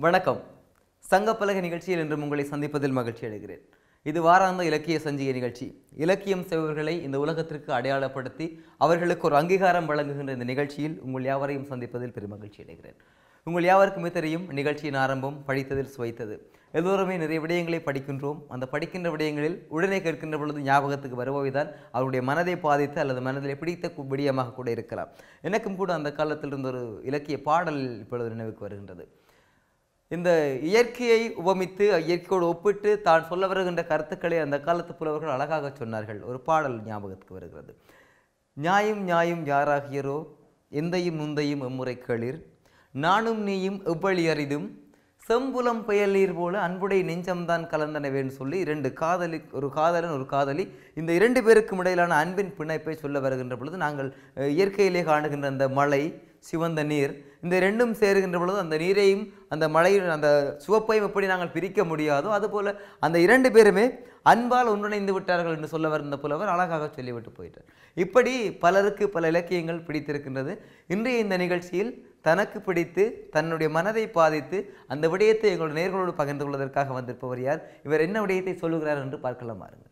வணக்கம் சங்கப்பலக நிகழ்ச்சியில் இன்று உங்களை சந்திப்பதில் மகிழ்ச்சி அடைகிறேன் இது வாராந்த இலக்கிய சஞ்சிகை நிகழ்ச்சி இலக்கியம் செய்பவர்களை இந்த உலகத்திற்கு அடையாளப்படுத்தி அவர்களுக்கு ஒரு அங்கீகாரம் வழங்குகின்ற இந்த நிகழ்ச்சியில் உங்கள் யாவரையும் சந்திப்பதில் பெரும் மகிழ்ச்சி அடைகிறேன் உங்கள் யாவருக்குமே தெரியும் நிகழ்ச்சியின் ஆரம்பம் படித்ததில் சுவைத்தது எல்லோருமே நிறைய விடயங்களை படிக்கின்றோம் அந்த படிக்கின்ற விடயங்களில் உடனே கேட்கின்ற பொழுது ஞாபகத்துக்கு வருபவைதான் அவருடைய மனதை பாதித்து அல்லது மனதில் பிடித்த கு- விடயமாக கூட இருக்கலாம் எனக்கும் கூட அந்த காலத்தில் இருந்த ஒரு இலக்கிய பாடல் இப்பொழுது நினைவுக்கு வருகின்றது இந்த இயற்கையை உபமித்து இயற்கையோடு ஒப்பிட்டு தான் சொல்ல வருகின்ற கருத்துக்களை அந்த காலத்து புலவர்கள் அழகாக சொன்னார்கள் ஒரு பாடல் ஞாபகத்துக்கு வருகிறது நியாயும் நியாயும் யாராகியரோ எந்தையும் நுந்தையும் எம்முறை கேளிர் நானும் நீயும் எவ்வழி அரிதும் செம்புலம் பெயலீர் போல அன்புடை நெஞ்சம்தான் கலந்தனவேன்னு சொல்லி இரண்டு காதலி ஒரு காதலன் ஒரு காதலி இந்த இரண்டு பேருக்கும் இடையிலான அன்பின் பிணைப்பை சொல்ல வருகின்ற பொழுது நாங்கள் அஹ், இயற்கையிலே காணுகின்ற அந்த மலை சிவந்த நீர் இந்த ரெண்டும் சேருகின்ற பொழுது அந்த நீரையும் அந்த மலையின் அந்த சிவப்பையும் எப்படி நாங்கள் பிரிக்க முடியாதோ அதுபோல அந்த இரண்டு பேருமே அன்பால் ஒன்றிணைந்து விட்டார்கள் என்று சொல்ல வருந்த புலவர் அழகாக சொல்லிவிட்டு போயிட்டார் இப்படி பலருக்கு பல இலக்கியங்கள் பிடித்திருக்கின்றது இன்றைய இந்த நிகழ்ச்சியில் தனக்கு பிடித்து தன்னுடைய மனதை பாதித்து அந்த விடயத்தை எங்களுடைய நேர்களோடு பகிர்ந்து கொள்வதற்காக வந்திருப்பவர் யார் இவர் என்ன விடயத்தை சொல்லுகிறார் என்று பார்க்கலாம் பாருங்கள்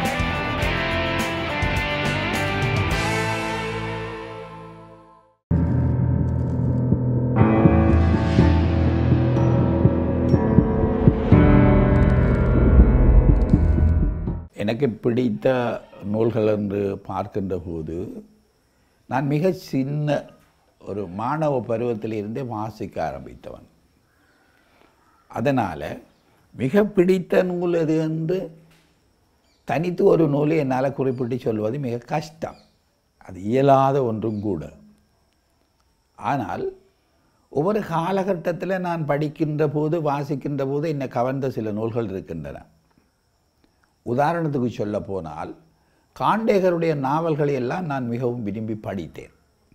எனக்கு பிடித்த நூல்கள் என்று பார்க்கின்ற போது நான் மிக சின்ன ஒரு மாணவ பருவத்திலிருந்தே வாசிக்க ஆரம்பித்தவன் அதனால் மிக பிடித்த நூல் எது என்று தனித்து ஒரு நூலை என்னால் குறிப்பிட்டு சொல்வது மிக கஷ்டம் அது இயலாத ஒன்றும் கூட ஆனால் ஒவ்வொரு காலகட்டத்தில் நான் படிக்கின்ற போது வாசிக்கின்ற போது என்னை கவர்ந்த சில நூல்கள் இருக்கின்றன உதாரணத்துக்கு சொல்ல போனால் காண்டேகருடைய நாவல்களை எல்லாம் நான் மிகவும் விரும்பி படித்தேன்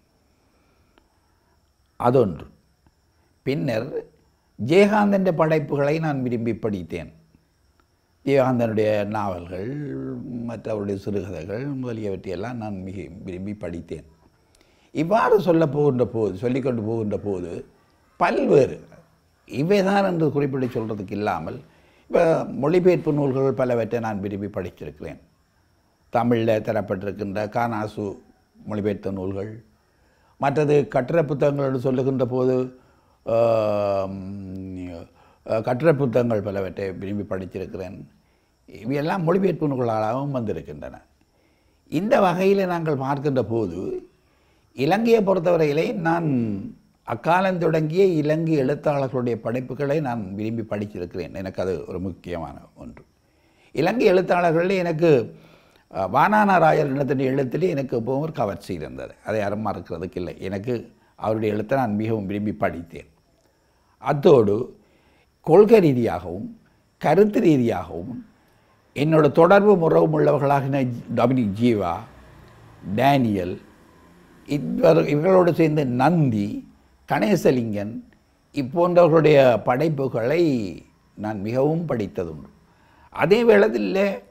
அதொன்று பின்னர் ஜெயகாந்தன் படைப்புகளை நான் விரும்பி படித்தேன் ஜெயகாந்தனுடைய நாவல்கள் மற்றவருடைய சிறுகதைகள் முதலியவற்றையெல்லாம் நான் மிக விரும்பி படித்தேன் இவ்வாறு சொல்ல போகின்ற போது சொல்லிக்கொண்டு போகின்ற போது பல்வேறு இவைதான் என்று குறிப்பிட்டு சொல்கிறதுக்கு இல்லாமல் இப்போ மொழிபெயர்ப்பு நூல்கள் பலவற்றை நான் விரும்பி படிச்சிருக்கிறேன் தமிழில் தரப்பட்டிருக்கின்ற கானாசு மொழிபெயர்த்த நூல்கள் மற்றது கட்டுரை புத்தகங்கள் என்று சொல்லுகின்ற போது ஆம், அஹ், கட்டுரை புத்தகங்கள் பலவற்றை விரும்பி படிச்சிருக்கிறேன் இவையெல்லாம் மொழிபெயர்ப்பு நூல்களாகவும் வந்திருக்கின்றன இந்த வகையில் நாங்கள் பார்க்கின்ற போது இலங்கையை பொறுத்தவரையிலே நான் அக்காலம் தொடங்கிய இலங்கை எழுத்தாளர்களுடைய படைப்புகளை நான் விரும்பி படிச்சிருக்கிறேன் எனக்கு அது ஒரு முக்கியமான ஒன்று இலங்கை எழுத்தாளர்களில் எனக்கு அஹ், வானானாராயர் இனத்தின் எழுத்திலே எனக்கு எப்பவும் ஒரு கவர்ச்சி இருந்தது அதை யாரும் மறக்கிறதுக்கு இல்லை எனக்கு அவருடைய எழுத்தை நான் மிகவும் விரும்பி படித்தேன் அத்தோடு கொள்கை ரீதியாகவும் கருத்து ரீதியாகவும் என்னோட தொடர்பு உறவும் உள்ளவர்களாகின டொமினிக் ஜீவா டேனியல் இவர் இவர்களோடு சேர்ந்து நந்தி கணேசலிங்கன் இப்போன்றவர்களுடைய படைப்புகளை நான் மிகவும் படித்ததுண்டு அதே வேளத்தில்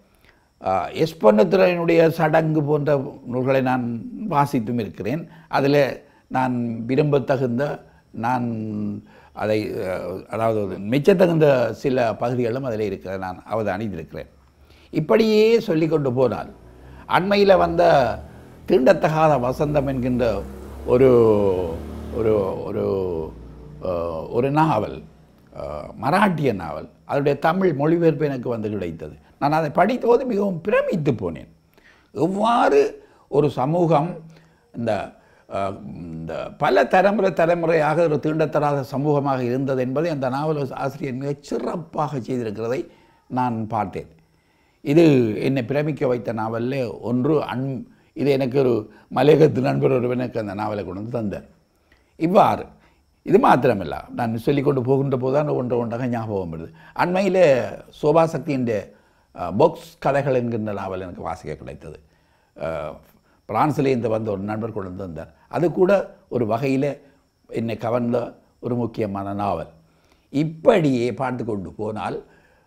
எஸ் பொன்னத்துறையினுடைய சடங்கு போன்ற நூல்களை நான் வாசித்தும் இருக்கிறேன் அதில் நான் விரும்பத்தகுந்த நான் அதை அஹ், அதாவது மெச்சத்தகுந்த சில பகுதிகளும் அதில் இருக்கிற நான் அவதானித்திருக்கிறேன் இப்படியே சொல்லிக் கொண்டு போனால் அண்மையில் வந்த தீண்டத்தகாத வசந்தம் என்கின்ற ஒரு ஒரு ஒரு அஹ், ஒரு நாவல் அஹ், மராட்டிய நாவல் அதனுடைய தமிழ் மொழிபெயர்ப்பு எனக்கு வந்து கிடைத்தது நான் அதை படித்தபோது மிகவும் பிரமித்து போனேன் எவ்வாறு ஒரு சமூகம் இந்த அஹ், இந்த பல தலைமுறை தலைமுறையாக ஒரு தீண்டத்தராத சமூகமாக இருந்தது என்பதை அந்த நாவல் ஆசிரியர் மிகச் சிறப்பாக செய்திருக்கிறதை நான் பார்த்தேன் இது என்னை பிரமிக்க வைத்த நாவலில் ஒன்று அன் இது எனக்கு ஒரு மலையகத்து நண்பர் ஒருவர் எனக்கு அந்த நாவலை கொண்டு வந்து தந்தார் இவ்வாறு இது மாத்திரமில்ல நான் சொல்லிக்கொண்டு போகின்ற போது தான் ஒன்று ஒன்றாக ஞாபகம் வருது அண்மையில் சோபா சக்தியின் பாக்ஸ் கதைகள் என்கின்ற நாவல் எனக்கு வாசிக்க கிடைத்தது அஹ், பிரான்சிலே இந்த வந்த ஒரு நண்பர் கொண்டு வந்து வந்தார் அது கூட ஒரு வகையில் என்னை கவர்ந்த ஒரு முக்கியமான நாவல் இப்படியே பார்த்து கொண்டு போனால்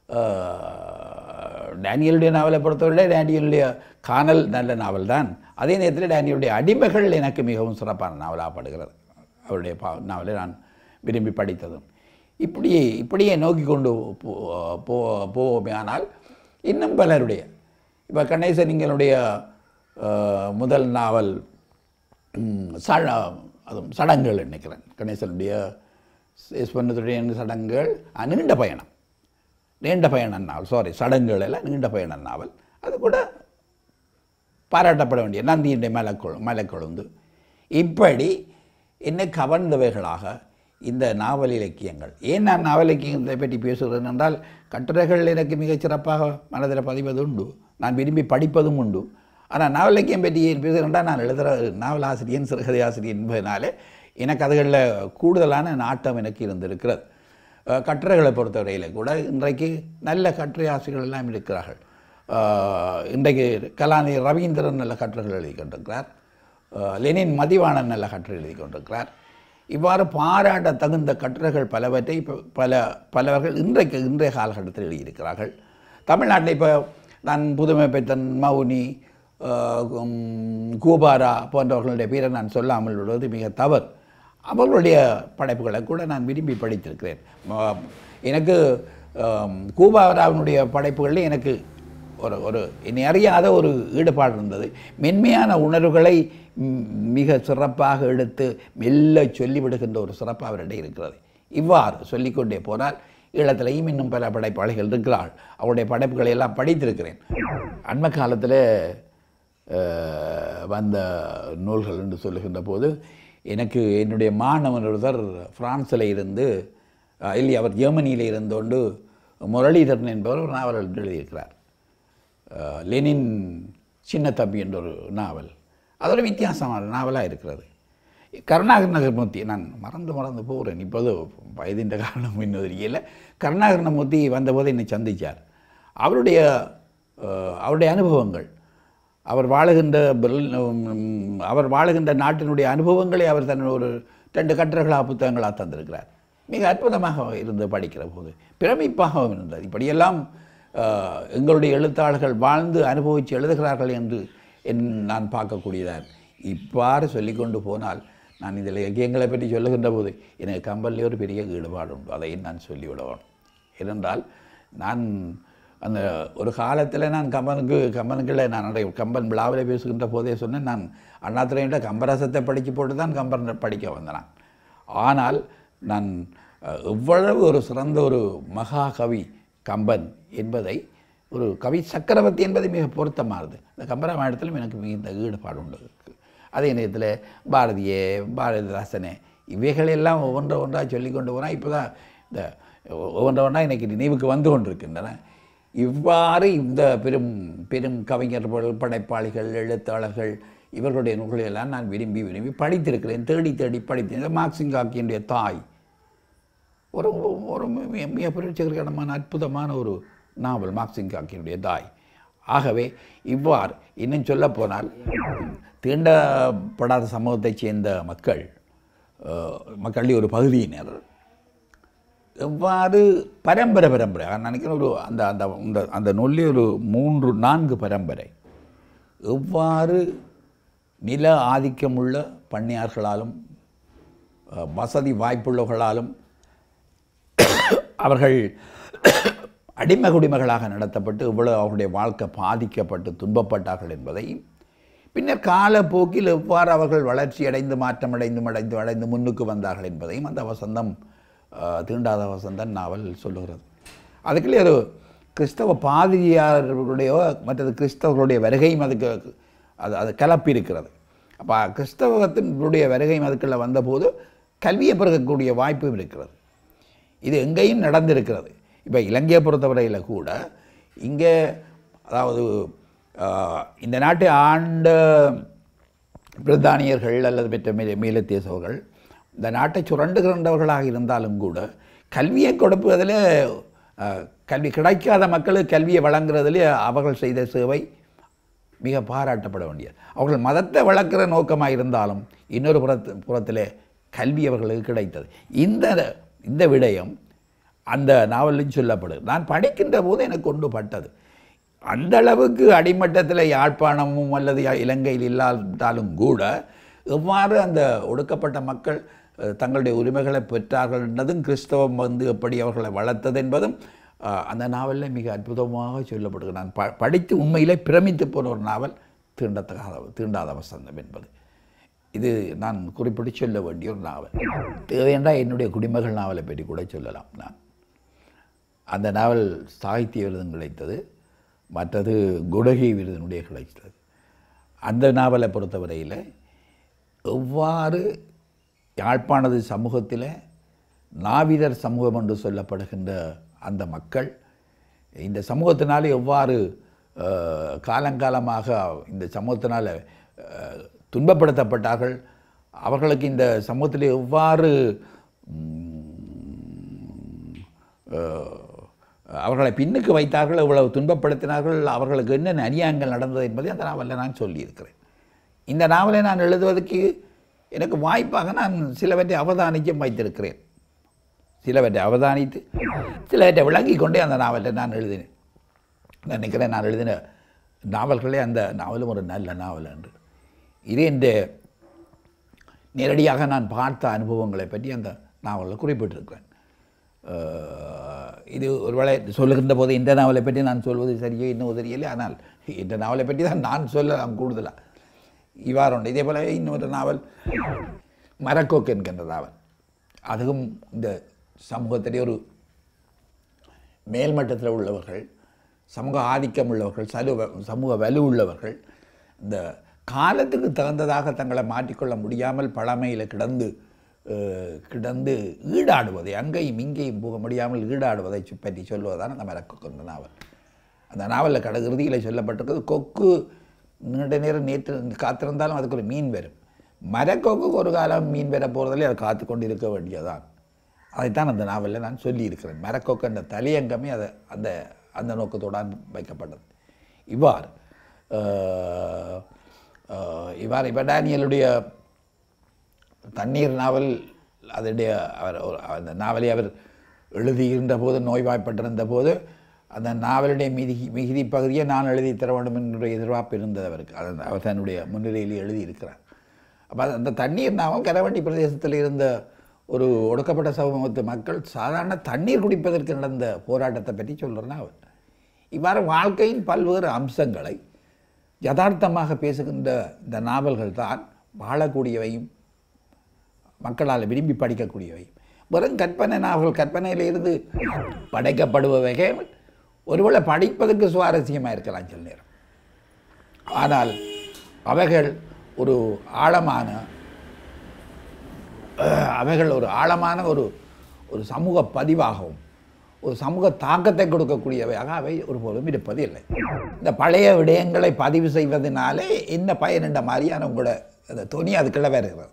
அஹ், டேனியலுடைய நாவலை பொறுத்தவரை டேனியலுடைய காணல் நல்ல நாவல் தான் அதே நேரத்தில் டேனியலுடைய அடிமைகள் எனக்கு மிகவும் சிறப்பான நாவலாக படுகிறது அவருடைய பா நாவலை நான் விரும்பி படித்ததும் இப்படியே இப்படியே நோக்கி கொண்டு போ போ போவோமே ஆனால் இன்னும் பலருடைய இப்போ கணேசனிங்களுடைய அஹ், முதல் நாவல் ம், சட அதுவும் சடங்குகள் நினைக்கிறேன் கணேசனுடைய எஸ் பண்ணதுடைய சடங்குகள் அஹ், நீண்ட பயணம் நீண்ட பயண நாவல் சாரி சடங்குகள் எல்லாம் நீண்ட பயண நாவல் அது கூட பாராட்டப்பட வேண்டிய நந்தியுடைய மலைக்கொழு மலைக்கொழுந்து இப்படி என்னை கவர்ந்தவைகளாக இந்த நாவல் இலக்கியங்கள் ஏன் நான் நாவல் இலக்கியத்தை பற்றி பேசுகிறேன் என்றால் கட்டுரைகள் எனக்கு மிகச் சிறப்பாக மனதில் பதிவது உண்டு நான் விரும்பி படிப்பதும் உண்டு ஆனால் நாவல் இலக்கியம் பற்றி ஏன் பேசுகிறேன்டா நான் எழுதுகிற நாவல் ஆசிரியன் சிறுகதை ஆசிரியர் என்பதனாலே எனக்கு அதுகளில் கூடுதலான நாட்டம் எனக்கு இருந்திருக்கிறது அஹ் கட்டுரைகளை பொறுத்தவரையில் கூட இன்றைக்கு நல்ல கட்டுரை ஆசிரியர்கள் எல்லாம் இருக்கிறார்கள் அஹ் இன்றைக்கு கலாநிதி ரவீந்திரன் நல்ல கட்டுரைகள் எழுதி கொண்டிருக்கிறார் அஹ் லெனின் மதிவாணன் நல்ல கட்டுரை எழுதி கொண்டிருக்கிறார் இவ்வாறு பாராட்ட தகுந்த கட்டுரைகள் பலவற்றை இப்போ பல பலவர்கள் இன்றைக்கு இன்றைய காலகட்டத்தில் எழுதியிருக்கிறார்கள் தமிழ்நாட்டில் இப்போ நான் புதுமை பெத்தன் மௌனி அஹ் உம், கூபாரா போன்றவர்களுடைய பேரை நான் சொல்லாமல் விடுவது மிக தவறு அவர்களுடைய படைப்புகளை கூட நான் விரும்பி படித்திருக்கிறேன் ம- எனக்கு ஆம், கூபாராவினுடைய படைப்புகளில் எனக்கு ஒரு ஒரு என்னை அறியாத ஒரு ஈடுபாடு இருந்தது மென்மையான உணர்வுகளை ம், மிக சிறப்பாக எடுத்து மெல்ல சொல்லிவிடுகின்ற ஒரு சிறப்பு அவரிடையே இருக்கிறது இவ்வாறு சொல்லிக்கொண்டே போனால் ஈழத்திலையும் இன்னும் பல படைப்பாளிகள் இருக்கிறார்கள் அவருடைய படைப்புகளை எல்லாம் படித்திருக்கிறேன் அண்மை காலத்தில் அஹ், வந்த நூல்கள் என்று சொல்லுகின்ற போது எனக்கு என்னுடைய மாணவன் ஒருத்தர் பிரான்சில் இருந்து அஹ், இல்லை அவர் ஜெர்மனியில் இருந்து கொண்டு முரளிதரன் என்பவர் ஒரு நாவல் எழுதியிருக்கிறார் அஹ், லெனின் சின்ன தம்பி என்ற ஒரு நாவல் அது ஒரு வித்தியாசமான நாவலாக இருக்கிறது கருணாகர் நகர்மூர்த்தி நான் மறந்து மறந்து போகிறேன் இப்போது வயதின்ற காரணம் இன்னும் தெரியல கருணாகரணமூர்த்தி வந்தபோது என்னை சந்தித்தார் அவருடைய அஹ், அவருடைய அனுபவங்கள் அவர் வாழுகின்ற பெர்லின், உம், அவர் வாழுகின்ற நாட்டினுடைய அனுபவங்களை அவர் தன் ஒரு ரெண்டு கட்டுரைகளாக புத்தகங்களாக தந்திருக்கிறார் மிக அற்புதமாக இருந்து படிக்கிற போது பிரமிப்பாகவும் இருந்தது இப்படியெல்லாம் அஹ், எங்களுடைய எழுத்தாளர்கள் வாழ்ந்து அனுபவித்து எழுதுகிறார்கள் என்று என் நான் பார்க்கக்கூடியதான் இவ்வாறு சொல்லிக்கொண்டு போனால் நான் இதில் இலக்கியங்களை பற்றி சொல்லுகின்ற போது எனக்கு கம்பல்லே ஒரு பெரிய ஈடுபாடு உண்டு அதையும் நான் சொல்லிவிட வேணும் ஏனென்றால் நான் அந்த ஒரு காலத்தில் நான் கம்பனுக்கு கம்பனுக்குள்ள நான் நிறைய கம்பன் விழாவில் பேசுகின்ற போதே சொன்னேன் நான் அண்ணாத்துறையிட்ட கம்பரசத்தை படித்து போட்டு தான் கம்பன் படிக்க வந்தேன் ஆனால் நான் அஹ், எவ்வளவு ஒரு சிறந்த ஒரு மகாகவி கம்பன் என்பதை ஒரு கவி சக்கரவர்த்தி என்பது மிக பொருத்தமானது இந்த கம்பராமாயணத்திலும் எனக்கு மிகுந்த ஈடுபாடு உண்டு அதே நேரத்தில் பாரதியே பாரதிதாசனே இவைகளெல்லாம் ஒவ்வொன்றை ஒன்றாக சொல்லி கொண்டு போனால் இப்போ தான் இந்த ஒவ்வொன்றை ஒன்றா எனக்கு நினைவுக்கு வந்து கொண்டிருக்கின்றன இவ்வாறு இந்த பெரும் பெரும் கவிஞர்கள் படைப்பாளிகள் எழுத்தாளர்கள் இவர்களுடைய நூல்களை எல்லாம் நான் விரும்பி விரும்பி படித்திருக்கிறேன் தேடி தேடி படித்தேன் இந்த மார்க்சிங் காக்கியினுடைய தாய் ஒரு ஒரு மிக- மிக புரட்சிகரமான அற்புதமான ஒரு நாவல் மார்க்சிங் காக்கியினுடைய தாய் ஆகவே இவ்வாறு இன்னும் சொல்லப் போனால் தீண்டப்படாத சமூகத்தைச் சேர்ந்த மக்கள் அஹ், மக்களில் ஒரு பகுதியினர் எவ்வாறு பரம்பரை பரம்பரை நான் நினைக்கிறேன் ஒரு அந்த அந்த அந்த அந்த நூலிலே ஒரு மூன்று நான்கு பரம்பரை எவ்வாறு நில ஆதிக்கமுள்ள பண்ணையார்களாலும் அஹ், வசதி வாய்ப்புள்ளவர்களாலும் அவர்கள் அடிமை குடிமைகளாக நடத்தப்பட்டு இவ்வளவு அவர்களுடைய வாழ்க்கை பாதிக்கப்பட்டு துன்பப்பட்டார்கள் என்பதையும் பின்னர் காலப்போக்கில் எவ்வாறு அவர்கள் வளர்ச்சி அடைந்து மாற்றமடைந்து அடைந்து அடைந்து முன்னுக்கு வந்தார்கள் என்பதையும் அந்த வசந்தம் அஹ், தீண்டாத வசந்தன் நாவல் சொல்லுகிறது அதுக்குள்ளே ஒரு கிறிஸ்தவ பாதிரியார்களுடைய மற்றது கிறிஸ்தவர்களுடைய வருகையும் அதுக்கு அது அது கலப்பி இருக்கிறது அப்போ கிறிஸ்தவத்தினுடைய வருகையும் அதுக்குள்ளே வந்தபோது கல்வியை பிறக்கக்கூடிய வாய்ப்பும் இருக்கிறது இது எங்கேயும் நடந்திருக்கிறது இப்போ இலங்கையை பொறுத்தவரையில் கூட இங்கே அதாவது ஆஹ், இந்த நாட்டை ஆண்ட பிரித்தானியர்கள் அல்லது பெற்ற மீ மீளத்தேசவர்கள் இந்த நாட்டை சுரண்டுகின்றவர்களாக இருந்தாலும் கூட கல்வியை கொடுப்பதில் ஆஹ், கல்வி கிடைக்காத மக்களுக்கு கல்வியை வழங்குறதிலே அவர்கள் செய்த சேவை மிக பாராட்டப்பட வேண்டியது அவர்கள் மதத்தை வளர்க்கிற நோக்கமாக இருந்தாலும் இன்னொரு புறத்து புறத்திலே கல்வி அவர்களுக்கு கிடைத்தது இந்த இந்த விடயம் அந்த நாவலில் சொல்லப்படுது நான் படிக்கின்ற போது எனக்கு கொண்டு பட்டது அந்த அளவுக்கு அடிமட்டத்தில் யாழ்ப்பாணமும் அல்லது யா- இலங்கையில் இல்லாட்டாலும் கூட எவ்வாறு அந்த ஒடுக்கப்பட்ட மக்கள் அஹ், தங்களுடைய உரிமைகளை பெற்றார்கள் என்பதும் கிறிஸ்தவம் வந்து எப்படி அவர்களை வளர்த்தது என்பதும் அஹ், அந்த நாவலில் மிக அற்புதமாக சொல்லப்படுகிறது நான் ப படித்து உண்மையிலே பிரமித்து போன ஒரு நாவல் தீண்டத்தகாத தீண்டாத வசந்தம் என்பது இது நான் குறிப்பிட்டு சொல்ல வேண்டிய ஒரு நாவல் தேவையென்றால் என்னுடைய குடிமகள் நாவலை பற்றி கூட சொல்லலாம் நான் அந்த நாவல் சாகித்ய விருதும் கிடைத்தது மற்றது குடகை விருதினுடைய கிடைத்தது அந்த நாவலை பொறுத்தவரையில் எவ்வாறு யாழ்ப்பாணது சமூகத்தில் நாவிதர் சமூகம் என்று சொல்லப்படுகின்ற அந்த மக்கள் இந்த சமூகத்தினாலே எவ்வாறு அஹ், காலங்காலமாக இந்த சமூகத்தினால் அஹ், துன்பப்படுத்தப்பட்டார்கள் அவர்களுக்கு இந்த சமூகத்தில் எவ்வாறு ம், அஹ், அவர்களை பின்னுக்கு வைத்தார்கள் இவ்வளவு துன்பப்படுத்தினார்கள் அவர்களுக்கு என்னென்ன அநியாயங்கள் நடந்தது என்பதை அந்த நாவலில் நான் சொல்லியிருக்கிறேன் இந்த நாவலை நான் எழுதுவதற்கு எனக்கு வாய்ப்பாக நான் சிலவற்றை அவதானிக்கும் வைத்திருக்கிறேன் சிலவற்றை அவதானித்து சிலவற்றை விளங்கி கொண்டே அந்த நாவலை நான் எழுதினேன் நான் நினைக்கிறேன் நான் எழுதின நாவல்களே அந்த நாவலும் ஒரு நல்ல நாவல் என்று இது இந்த நேரடியாக நான் பார்த்த அனுபவங்களை பற்றி அந்த நாவலில் குறிப்பிட்டிருக்கிறேன் அஹ், இது ஒருவேளை சொல்லுகின்ற போது இந்த நாவலை பற்றி நான் சொல்வது சரியோ இன்னும் தெரியலை ஆனால் இந்த நாவலை பற்றி தான் நான் சொல்லலாம் கூடுதலாக இவ்வாறு உண்டு இதே போல இன்னொரு நாவல் மரக்கோக்கு என்கின்ற நாவல் அதுவும் இந்த சமூகத்திலே ஒரு மேல்மட்டத்தில் உள்ளவர்கள் சமூக ஆதிக்கம் உள்ளவர்கள் சலு சமூக வலு உள்ளவர்கள் இந்த காலத்துக்கு தகுந்ததாக தங்களை மாற்றிக்கொள்ள முடியாமல் பழமையில் கிடந்து அஹ், கிடந்து ஈடாடுவதை அங்கேயும் இங்கேயும் போக முடியாமல் ஈடாடுவதை சு- பற்றி சொல்வதுதான் அந்த மரக்கொக்கு நாவல் அந்த நாவலில் கட இறுதியில் சொல்லப்பட்டிருக்கிறது கொக்கு நீண்ட நேரம் நேற்று காத்திருந்தாலும் அதுக்கு ஒரு மீன் வரும் மரக்கொக்குக்கு ஒரு காலம் மீன் வர போகிறதிலே அது காத்து கொண்டு இருக்க வேண்டியதான் அதைத்தான் அந்த நாவலில் நான் சொல்லியிருக்கிறேன் மரக்கொக்கு என்ற தலையங்கமே அதை அந்த அந்த நோக்கத்தோடு வைக்கப்பட்டது இவ்வாறு அஹ், அஹ், இவ்வாறு இப்போ டேனியலுடைய தண்ணீர் நாவல் அதனுடைய அவர் ஒரு- அந்த நாவலை அவர் எழுதுகின்ற போது நோய்வாய்ப்பட்டிருந்த போது அந்த நாவலுடைய மிதி மிகுதி பகுதியை நான் எழுதி தர வேண்டும் என்ற எதிர்பார்ப்பு இருந்தது அவருக்கு அது அவர் தன்னுடைய முன்னிலையில் எழுதியிருக்கிறார் அப்போ அந்த தண்ணீர் நாவல் கரவண்டி பிரதேசத்தில் இருந்த ஒரு ஒடுக்கப்பட்ட சமூகத்து மக்கள் சாதாரண தண்ணீர் குடிப்பதற்கு நடந்த போராட்டத்தை பற்றி சொல்கிற நாவல் இவ்வாறு வாழ்க்கையின் பல்வேறு அம்சங்களை யதார்த்தமாக பேசுகின்ற இந்த நாவல்கள் தான் வாழக்கூடியவையும் மக்களால் விரும்பி படிக்கக்கூடியவை வெறும் கற்பனை நாவல் கற்பனையில் இருந்து படைக்கப்படுபவைகள் ஒருவேளை படிப்பதற்கு சுவாரஸ்யமாக இருக்கலாம் சில நேரம் ஆனால் அவைகள் ஒரு ஆழமான அஹ், அவைகள் ஒரு ஆழமான ஒரு ஒரு சமூக பதிவாகவும் ஒரு சமூக தாக்கத்தை கொடுக்கக்கூடியவையாக அவை ஒருபோதும் இருப்பது இல்லை இந்த பழைய விடயங்களை பதிவு செய்வதனாலே என்ன பயன் என்ற மாதிரியான உங்களோட அந்த துணி அதுக்குள்ள வருகிறது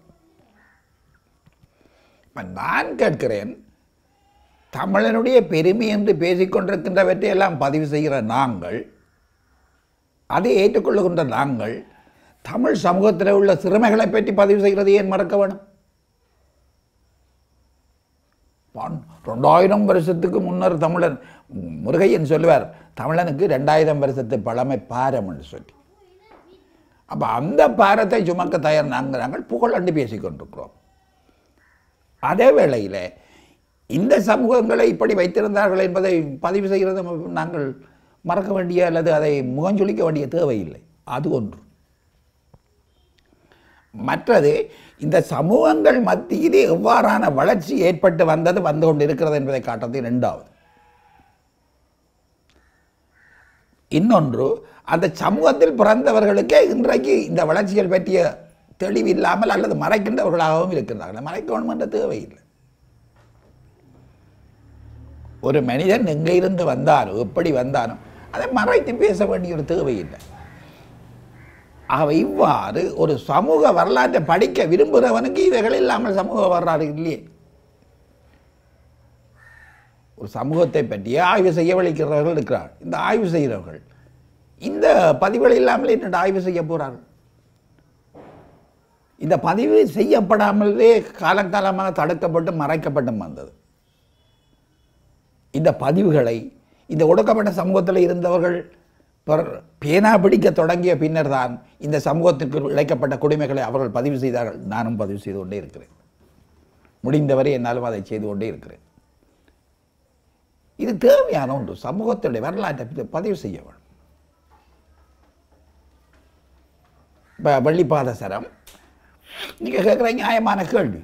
இப்ப நான் கேட்கிறேன் தமிழனுடைய பெருமை என்று பேசிக்கொண்டிருக்கின்றவற்றை எல்லாம் பதிவு செய்கிற நாங்கள் அதை ஏற்றுக்கொள்ளுகின்ற நாங்கள் தமிழ் சமூகத்தில் உள்ள சிறுமைகளை பற்றி பதிவு செய்கிறது ஏன் மறக்க வேணும் பான் ரெண்டாயிரம் வருஷத்துக்கு முன்னர் தமிழன் முருகையன் சொல்லுவார் தமிழனுக்கு ரெண்டாயிரம் வருஷத்து பழமை பாரம்னு சொல்லி அப்போ அந்த பாரத்தை சுமக்க தயார் நாங்கள் நாங்கள் புகழண்டு பேசிக்கொண்டிருக்கிறோம் அதே வேளையில் இந்த சமூகங்களை இப்படி வைத்திருந்தார்கள் என்பதை பதிவு செய்கிறது நாங்கள் மறக்க வேண்டிய அல்லது அதை முகஞ்சொலிக்க வேண்டிய தேவையில்லை அது ஒன்று மற்றது இந்த சமூகங்கள் மத்தியிலே எவ்வாறான வளர்ச்சி ஏற்பட்டு வந்தது வந்து கொண்டு இருக்கிறது என்பதை காட்டுறது இரண்டாவது இன்னொன்று அந்த சமூகத்தில் பிறந்தவர்களுக்கே இன்றைக்கு இந்த வளர்ச்சிகள் பற்றிய தெளிவு இல்லாமல் அல்லது மறைக்கின்றவர்களாகவும் இருக்கின்றார்கள் மறைக்க வேண்டும் என்ற தேவையில்லை ஒரு மனிதன் எங்கே இருந்து வந்தாலும் எப்படி வந்தாலும் அதை மறைத்து பேச வேண்டிய ஒரு தேவையில்லை ஆகவே இவ்வாறு ஒரு சமூக வரலாற்றை படிக்க விரும்புகிறவனுக்கு இவைகள் இல்லாமல் சமூக வரலாறு இல்லையே ஒரு சமூகத்தை பற்றிய ஆய்வு செய்ய வலிக்கிறவர்கள் இருக்கிறார் இந்த ஆய்வு செய்கிறவர்கள் இந்த பதிவுகள் இல்லாமல் என்னென்ன ஆய்வு செய்ய போகிறார்கள் இந்த பதிவு செய்யப்படாமலே காலங்காலமாக தடுக்கப்பட்டு மறைக்கப்பட்டும் வந்தது இந்த பதிவுகளை இந்த ஒடுக்கப்பட்ட சமூகத்தில் இருந்தவர்கள் பிற- பேனா பிடிக்க தொடங்கிய பின்னர் தான் இந்த சமூகத்திற்கு இழைக்கப்பட்ட கொடுமைகளை அவர்கள் பதிவு செய்தார்கள் நானும் பதிவு செய்து கொண்டே இருக்கிறேன் முடிந்தவரை என்னாலும் அதை செய்து கொண்டே இருக்கிறேன் இது தேவையான ஒன்று சமூகத்துடைய வரலாற்றை பத்தி பதிவு செய்ய வேண்டும் இப்போ வள்ளிப்பாத சரம் நீங்கள் கேட்குற நியாயமான கேள்வி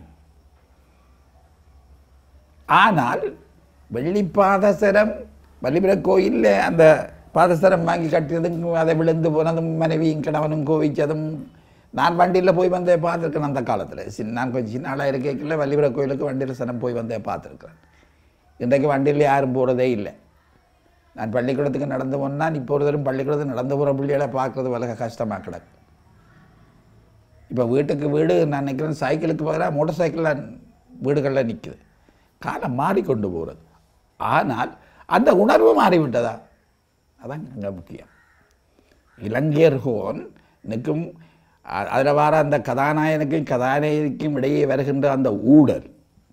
ஆனால் வெள்ளிப்பாதசரம் வள்ளிபுர கோயிலில் அந்த பாதசரம் வாங்கி கட்டியதும் அதை விழுந்து போனதும் மனைவியும் கணவனும் கோவிச்சதும் நான் வண்டியில் போய் வந்தே பார்த்துருக்கேன் அந்த காலத்தில் சின்ன நான் கொஞ்சம் சின்ன ஆளாக இருக்கைக்குள்ள வள்ளிபுர கோயிலுக்கு வண்டியில் சனம் போய் வந்தே பார்த்துருக்கிறேன் இன்றைக்கு வண்டியில் யாரும் போகிறதே இல்லை நான் பள்ளிக்கூடத்துக்கு நடந்து போனால் இப்போ ஒரு தரம் பள்ளிக்கூடத்துக்கு நடந்து போகிற பிள்ளைகளை பார்க்குறது வளர கஷ்டமாக கிடக்கு இப்போ வீட்டுக்கு வீடு நான் நினைக்கிறேன் சைக்கிளுக்கு பதிலாக மோட்டார் சைக்கிளில் வீடுகளில் நிற்குது காலம் மாறிக்கொண்டு போகிறது ஆனால் அந்த உணர்வு மாறிவிட்டதா அதான் அங்கே முக்கியம் இலங்கையர் ஹோன் நிற்கும் அதில் வர அந்த கதாநாயகனுக்கும் கதாநாயகிக்கும் இடையே வருகின்ற அந்த ஊடல்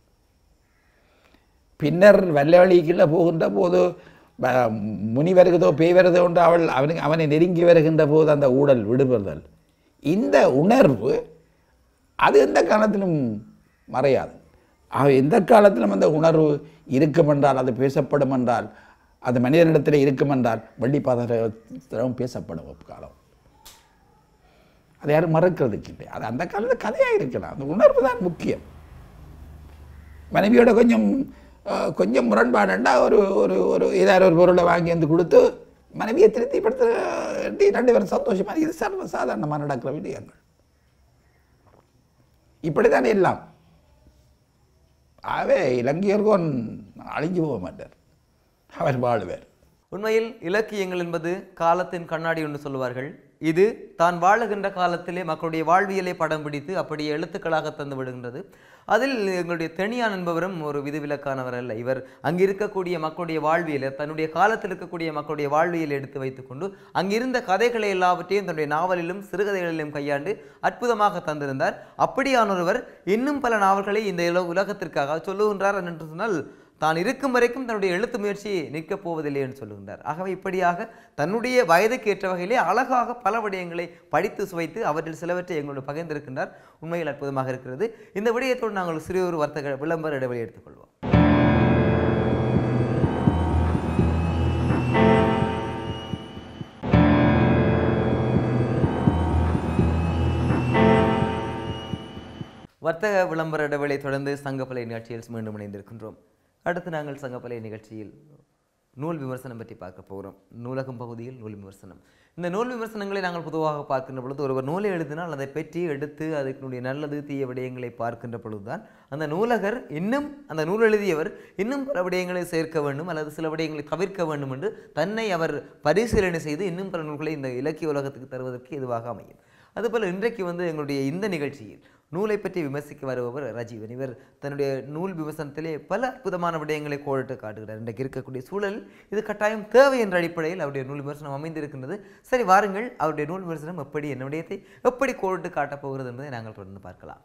பின்னர் வெள்ளவழிக்குள்ளே போகின்ற போது ப- முனி வருகிறதோ பேய் வருதோ என்று அவள் அவனுக்கு அவனை நெருங்கி வருகின்ற போது அந்த ஊடல் விடுபடுதல் இந்த உணர்வு அது எந்த காலத்திலும் மறையாது ஆக எந்த காலத்திலும் அந்த உணர்வு இருக்கும் என்றால் அது பேசப்படும் என்றால் அது மனிதனிடத்தில் இருக்கும் என்றால் வெள்ளி பாதகம் பேசப்படும் ஒரு காலம் அதை யாரும் மறக்கிறதுக்கு இல்லை அது அந்த காலத்தில் கதையாக இருக்கலாம் அந்த உணர்வு தான் முக்கியம் மனைவியோட கொஞ்சம் அஹ், கொஞ்சம் முரண்பாடுண்டா ஒரு ஒரு ஒரு ஏதாவது ஒரு பொருளை வாங்கி வந்து கொடுத்து மனைவியை திருப்திப்படுத்த ரெண்டு பேரும் சந்தோஷமா இது சர்வ சாதாரணமாக நடக்கிற விடயங்கள் இப்படித்தான் எல்லாம் ஆகவே இலங்கையர்கோன் அழிஞ்சு போக மாட்டார் அவர் வாழ்வார் உண்மையில் இலக்கியங்கள் என்பது காலத்தின் கண்ணாடி என்று சொல்லுவார்கள் இது தான் வாழுகின்ற காலத்திலே மக்களுடைய வாழ்வியலை படம் பிடித்து அப்படியே எழுத்துக்களாக தந்து விடுகின்றது அதில் எங்களுடைய தெனியான் என்பவரும் ஒரு விதிவிலக்கானவர் அல்ல இவர் அங்கு இருக்கக்கூடிய மக்களுடைய வாழ்வியலை தன்னுடைய காலத்தில் இருக்கக்கூடிய மக்களுடைய வாழ்வியலை எடுத்து வைத்துக்கொண்டு அங்கிருந்த கதைகளை எல்லாவற்றையும் தன்னுடைய நாவலிலும் சிறுகதைகளிலும் கையாண்டு அற்புதமாக தந்திருந்தார் அப்படியான ஒருவர் இன்னும் பல நாவல்களை இந்த இல- உலகத்திற்காக சொல்லுகின்றார் என்று சொன்னால் தான் இருக்கும் வரைக்கும் தன்னுடைய எழுத்து முயற்சி நிற்கப் போவதில்லை என்று சொல்லுகின்றார் ஆகவே இப்படியாக தன்னுடைய வயதுக்கு ஏற்ற வகையிலே அழகாக பல விடயங்களை படித்து சுவைத்து அவற்றில் சிலவற்றை எங்களோடு பகிர்ந்திருக்கின்றார் உண்மையில் அற்புதமாக இருக்கிறது இந்த விடயத்தோடு நாங்கள் சிறிய ஒரு வர்த்தக விளம்பர இடைவெளி எடுத்துக்கொள்வோம் வர்த்தக விளம்பர இடைவெளி தொடர்ந்து சங்கப்பலை நிகழ்ச்சியில் மீண்டும் இணைந்திருக்கின்றோம் அடுத்து நாங்கள் சங்கப்பலை நிகழ்ச்சியில் நூல் விமர்சனம் பற்றி பார்க்க போகிறோம் நூலகம் பகுதியில் நூல் விமர்சனம் இந்த நூல் விமர்சனங்களை நாங்கள் பொதுவாக பார்க்கின்ற பொழுது ஒருவர் நூலை எழுதினால் அதை பற்றி எடுத்து அதனுடைய நல்லது தீய விடயங்களை பார்க்கின்ற பொழுதுதான் அந்த நூலகர் இன்னும் அந்த நூல் எழுதியவர் இன்னும் பல விடயங்களை சேர்க்க வேண்டும் அல்லது சில விடயங்களை தவிர்க்க வேண்டும் என்று தன்னை அவர் பரிசீலனை செய்து இன்னும் பல நூல்களை இந்த இலக்கிய உலகத்துக்கு தருவதற்கு இதுவாக அமையும் அதுபோல் இன்றைக்கு வந்து எங்களுடைய இந்த நிகழ்ச்சியில் நூலை பற்றி விமர்சிக்க வருபவர் ரஜீவன் இவர் தன்னுடைய நூல் விமர்சனத்திலே பல அற்புதமான விடயங்களை கோடிட்டு காட்டுகிறார் இன்றைக்கு இருக்கக்கூடிய சூழல் இது கட்டாயம் தேவை என்ற அடிப்படையில் அவருடைய நூல் விமர்சனம் அமைந்திருக்கின்றது சரி வாருங்கள் அவருடைய நூல் விமர்சனம் எப்படி என்ன விடயத்தை எப்படி கோடிட்டு காட்டப் போகிறது என்பதை நாங்கள் தொடர்ந்து பார்க்கலாம்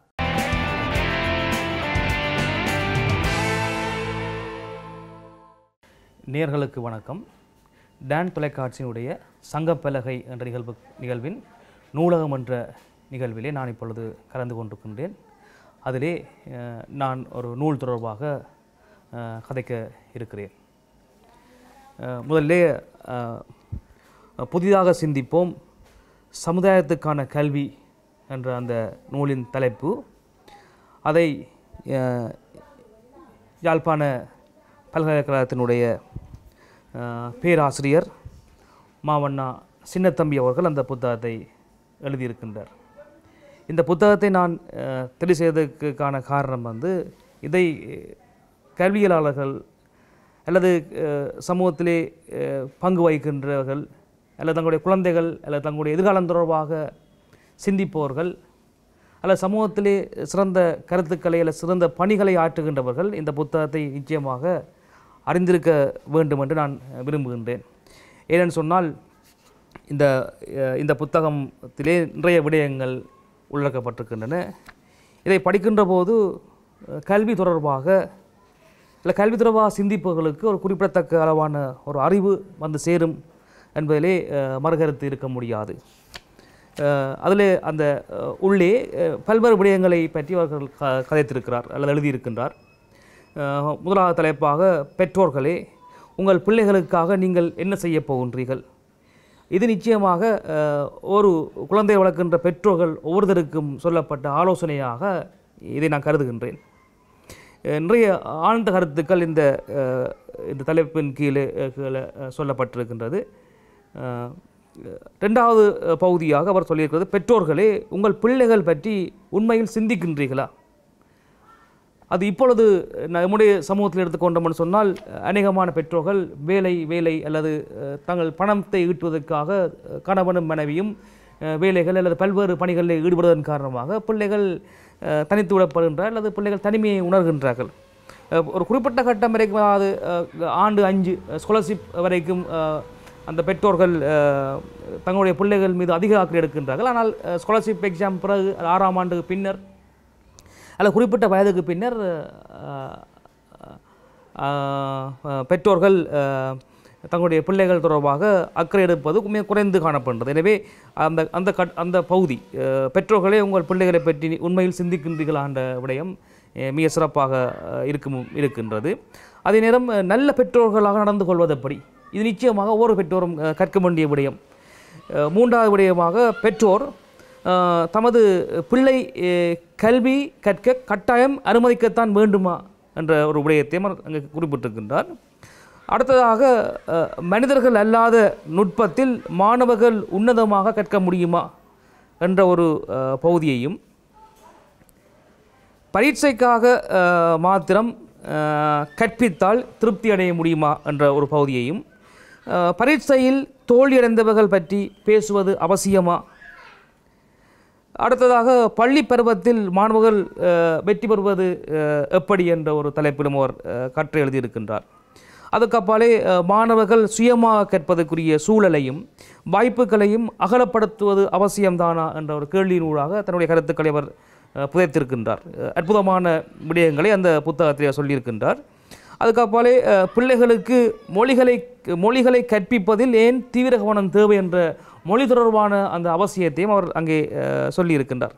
நேர்களுக்கு வணக்கம் டான் தொலைக்காட்சியினுடைய சங்கப்பலகை என்ற நிகழ்வு நிகழ்வின் நூலகம் என்ற நிகழ்விலே நான் இப்பொழுது கலந்து கொண்டிருக்கின்றேன் அதிலே அஹ், நான் ஒரு நூல் தொடர்பாக அஹ், கதைக்க இருக்கிறேன் அஹ், முதல்லே அஹ், புதிதாக சிந்திப்போம் சமுதாயத்துக்கான கல்வி என்ற அந்த நூலின் தலைப்பு அதை அஹ், யாழ்ப்பாண பல்கலைக்கழகத்தினுடைய அஹ், பேராசிரியர் மாவண்ணா சின்னத்தம்பி அவர்கள் அந்த புத்தகத்தை எழுதியிருக்கின்றார் இந்த புத்தகத்தை நான் அஹ், தெரிவு செய்ததற்கான காரணம் வந்து இதை கல்வியலாளர்கள் அல்லது அஹ், சமூகத்திலே அஹ், பங்கு வகிக்கின்றவர்கள் அல்லது தங்களுடைய குழந்தைகள் அல்லது தங்களுடைய எதிர்காலம் தொடர்பாக சிந்திப்பவர்கள் அல்லது சமூகத்திலே சிறந்த கருத்துக்களை அல்லது சிறந்த பணிகளை ஆற்றுகின்றவர்கள் இந்த புத்தகத்தை நிச்சயமாக அறிந்திருக்க வேண்டும் என்று நான் விரும்புகின்றேன் ஏனென்று சொன்னால் இந்த அஹ், இந்த புத்தகத்திலே நிறைய விடயங்கள் உள்ளடக்கப்பட்டிருக்கின்றன இதை படிக்கின்ற போது அஹ், கல்வி தொடர்பாக இல்லை கல்வி தொடர்பாக சிந்திப்பவர்களுக்கு ஒரு குறிப்பிடத்தக்க அளவான ஒரு அறிவு வந்து சேரும் என்பதிலே அஹ், மறுகருத்து இருக்க முடியாது அதில் அந்த அஹ், உள்ளே அஹ், பல்வேறு விடயங்களை பற்றி அவர்கள் க கதைத்திருக்கிறார் அல்லது எழுதியிருக்கின்றார் அஹ், முதலாவது தலைப்பாக பெற்றோர்களே உங்கள் பிள்ளைகளுக்காக நீங்கள் என்ன செய்ய போகின்றீர்கள் இது நிச்சயமாக அஹ், ஒரு குழந்தை வளர்க்கின்ற பெற்றோர்கள் ஒவ்வொருத்தருக்கும் சொல்லப்பட்ட ஆலோசனையாக இதை நான் கருதுகின்றேன் அஹ், நிறைய ஆழ்ந்த கருத்துக்கள் இந்த அஹ், இந்த தலைப்பின் கீழே அஹ், கீழே அஹ், சொல்லப்பட்டிருக்கின்றது அஹ், ரெண்டாவது அஹ், பகுதியாக அவர் சொல்லியிருக்கிறது பெற்றோர்களே உங்கள் பிள்ளைகள் பற்றி உண்மையில் சிந்திக்கின்றீர்களா அது இப்பொழுது நம்முடைய சமூகத்தில் எடுத்துக்கொண்டோம்னு சொன்னால் அநேகமான பெற்றோர்கள் வேலை வேலை அல்லது அஹ், தங்கள் பணத்தை ஈட்டுவதற்காக அஹ், கணவனும் மனைவியும் அஹ், வேலைகள் அல்லது பல்வேறு பணிகளில் ஈடுபடுவதன் காரணமாக பிள்ளைகள் அஹ், தனித்து விடப்படுகின்றார் அல்லது பிள்ளைகள் தனிமையை உணர்கின்றார்கள் அஹ், ஒரு குறிப்பிட்ட கட்டம் வரைக்கும் அதாவது அஹ், ஆண்டு அஞ்சு ஸ்காலர்ஷிப் வரைக்கும் அஹ், அந்த பெற்றோர்கள் அஹ், தங்களுடைய பிள்ளைகள் மீது அதிக அக்கறை எடுக்கின்றார்கள் ஆனால் ஸ்காலர்ஷிப் எக்ஸாம் பிறகு ஆறாம் ஆண்டுக்கு பின்னர் அல்ல குறிப்பிட்ட வயதுக்கு பின்னர் அஹ், அஹ், அஹ், பெற்றோர்கள் அஹ், தங்களுடைய பிள்ளைகள் தொடர்பாக அக்கறை எடுப்பது மிக குறைந்து காணப்படுகிறது எனவே அந்த அந்த கட் அந்த பகுதி அஹ், பெற்றோர்களே உங்கள் பிள்ளைகளை பற்றி உண்மையில் சிந்திக்கின்றீர்களா என்ற விடயம் அஹ், மிக சிறப்பாக அஹ், இருக்கும் இருக்கின்றது அதே நேரம் அஹ், நல்ல பெற்றோர்களாக நடந்து கொள்வது எப்படி இது நிச்சயமாக ஒவ்வொரு பெற்றோரும் அஹ், கற்க வேண்டிய விடயம் அஹ், மூன்றாவது விடயமாக பெற்றோர் அஹ், தமது பிள்ளை அஹ், கல்வி கற்க கட்டாயம் அனுமதிக்கத்தான் வேண்டுமா என்ற ஒரு விடயத்தையும் அவர் அங்கே குறிப்பிட்டிருக்கின்றார் அடுத்ததாக அஹ், மனிதர்கள் அல்லாத நுட்பத்தில் மாணவர்கள் உன்னதமாக கற்க முடியுமா என்ற ஒரு அஹ், பகுதியையும் பரீட்சைக்காக அஹ், மாத்திரம் அஹ், கற்பித்தால் திருப்தி அடைய முடியுமா என்ற ஒரு பகுதியையும் அஹ், பரீட்சையில் தோல்வியடைந்தவர்கள் பற்றி பேசுவது அவசியமா அடுத்ததாக பள்ளி பருவத்தில் மாணவர்கள் அஹ், வெற்றி பெறுவது அஹ், எப்படி என்ற ஒரு தலைப்பிலும் அவர் அஹ், கற்று எழுதியிருக்கின்றார் அதுக்கப்பாலே அஹ், மாணவர்கள் சுயமாக கற்பதற்குரிய சூழலையும் வாய்ப்புகளையும் அகலப்படுத்துவது அவசியம்தானா என்ற ஒரு கேள்வியினூடாக தன்னுடைய கருத்துக்களை அவர் அஹ், புதைத்திருக்கின்றார் அஹ், அற்புதமான விடயங்களை அந்த புத்தகத்திலே சொல்லியிருக்கின்றார் அதுக்கப்பாலே அஹ், பிள்ளைகளுக்கு மொழிகளை மொழிகளை கற்பிப்பதில் ஏன் தீவிர கவனம் தேவை என்ற மொழி தொடர்பான அந்த அவசியத்தையும் அவர் அங்கே அஹ், சொல்லியிருக்கின்றார்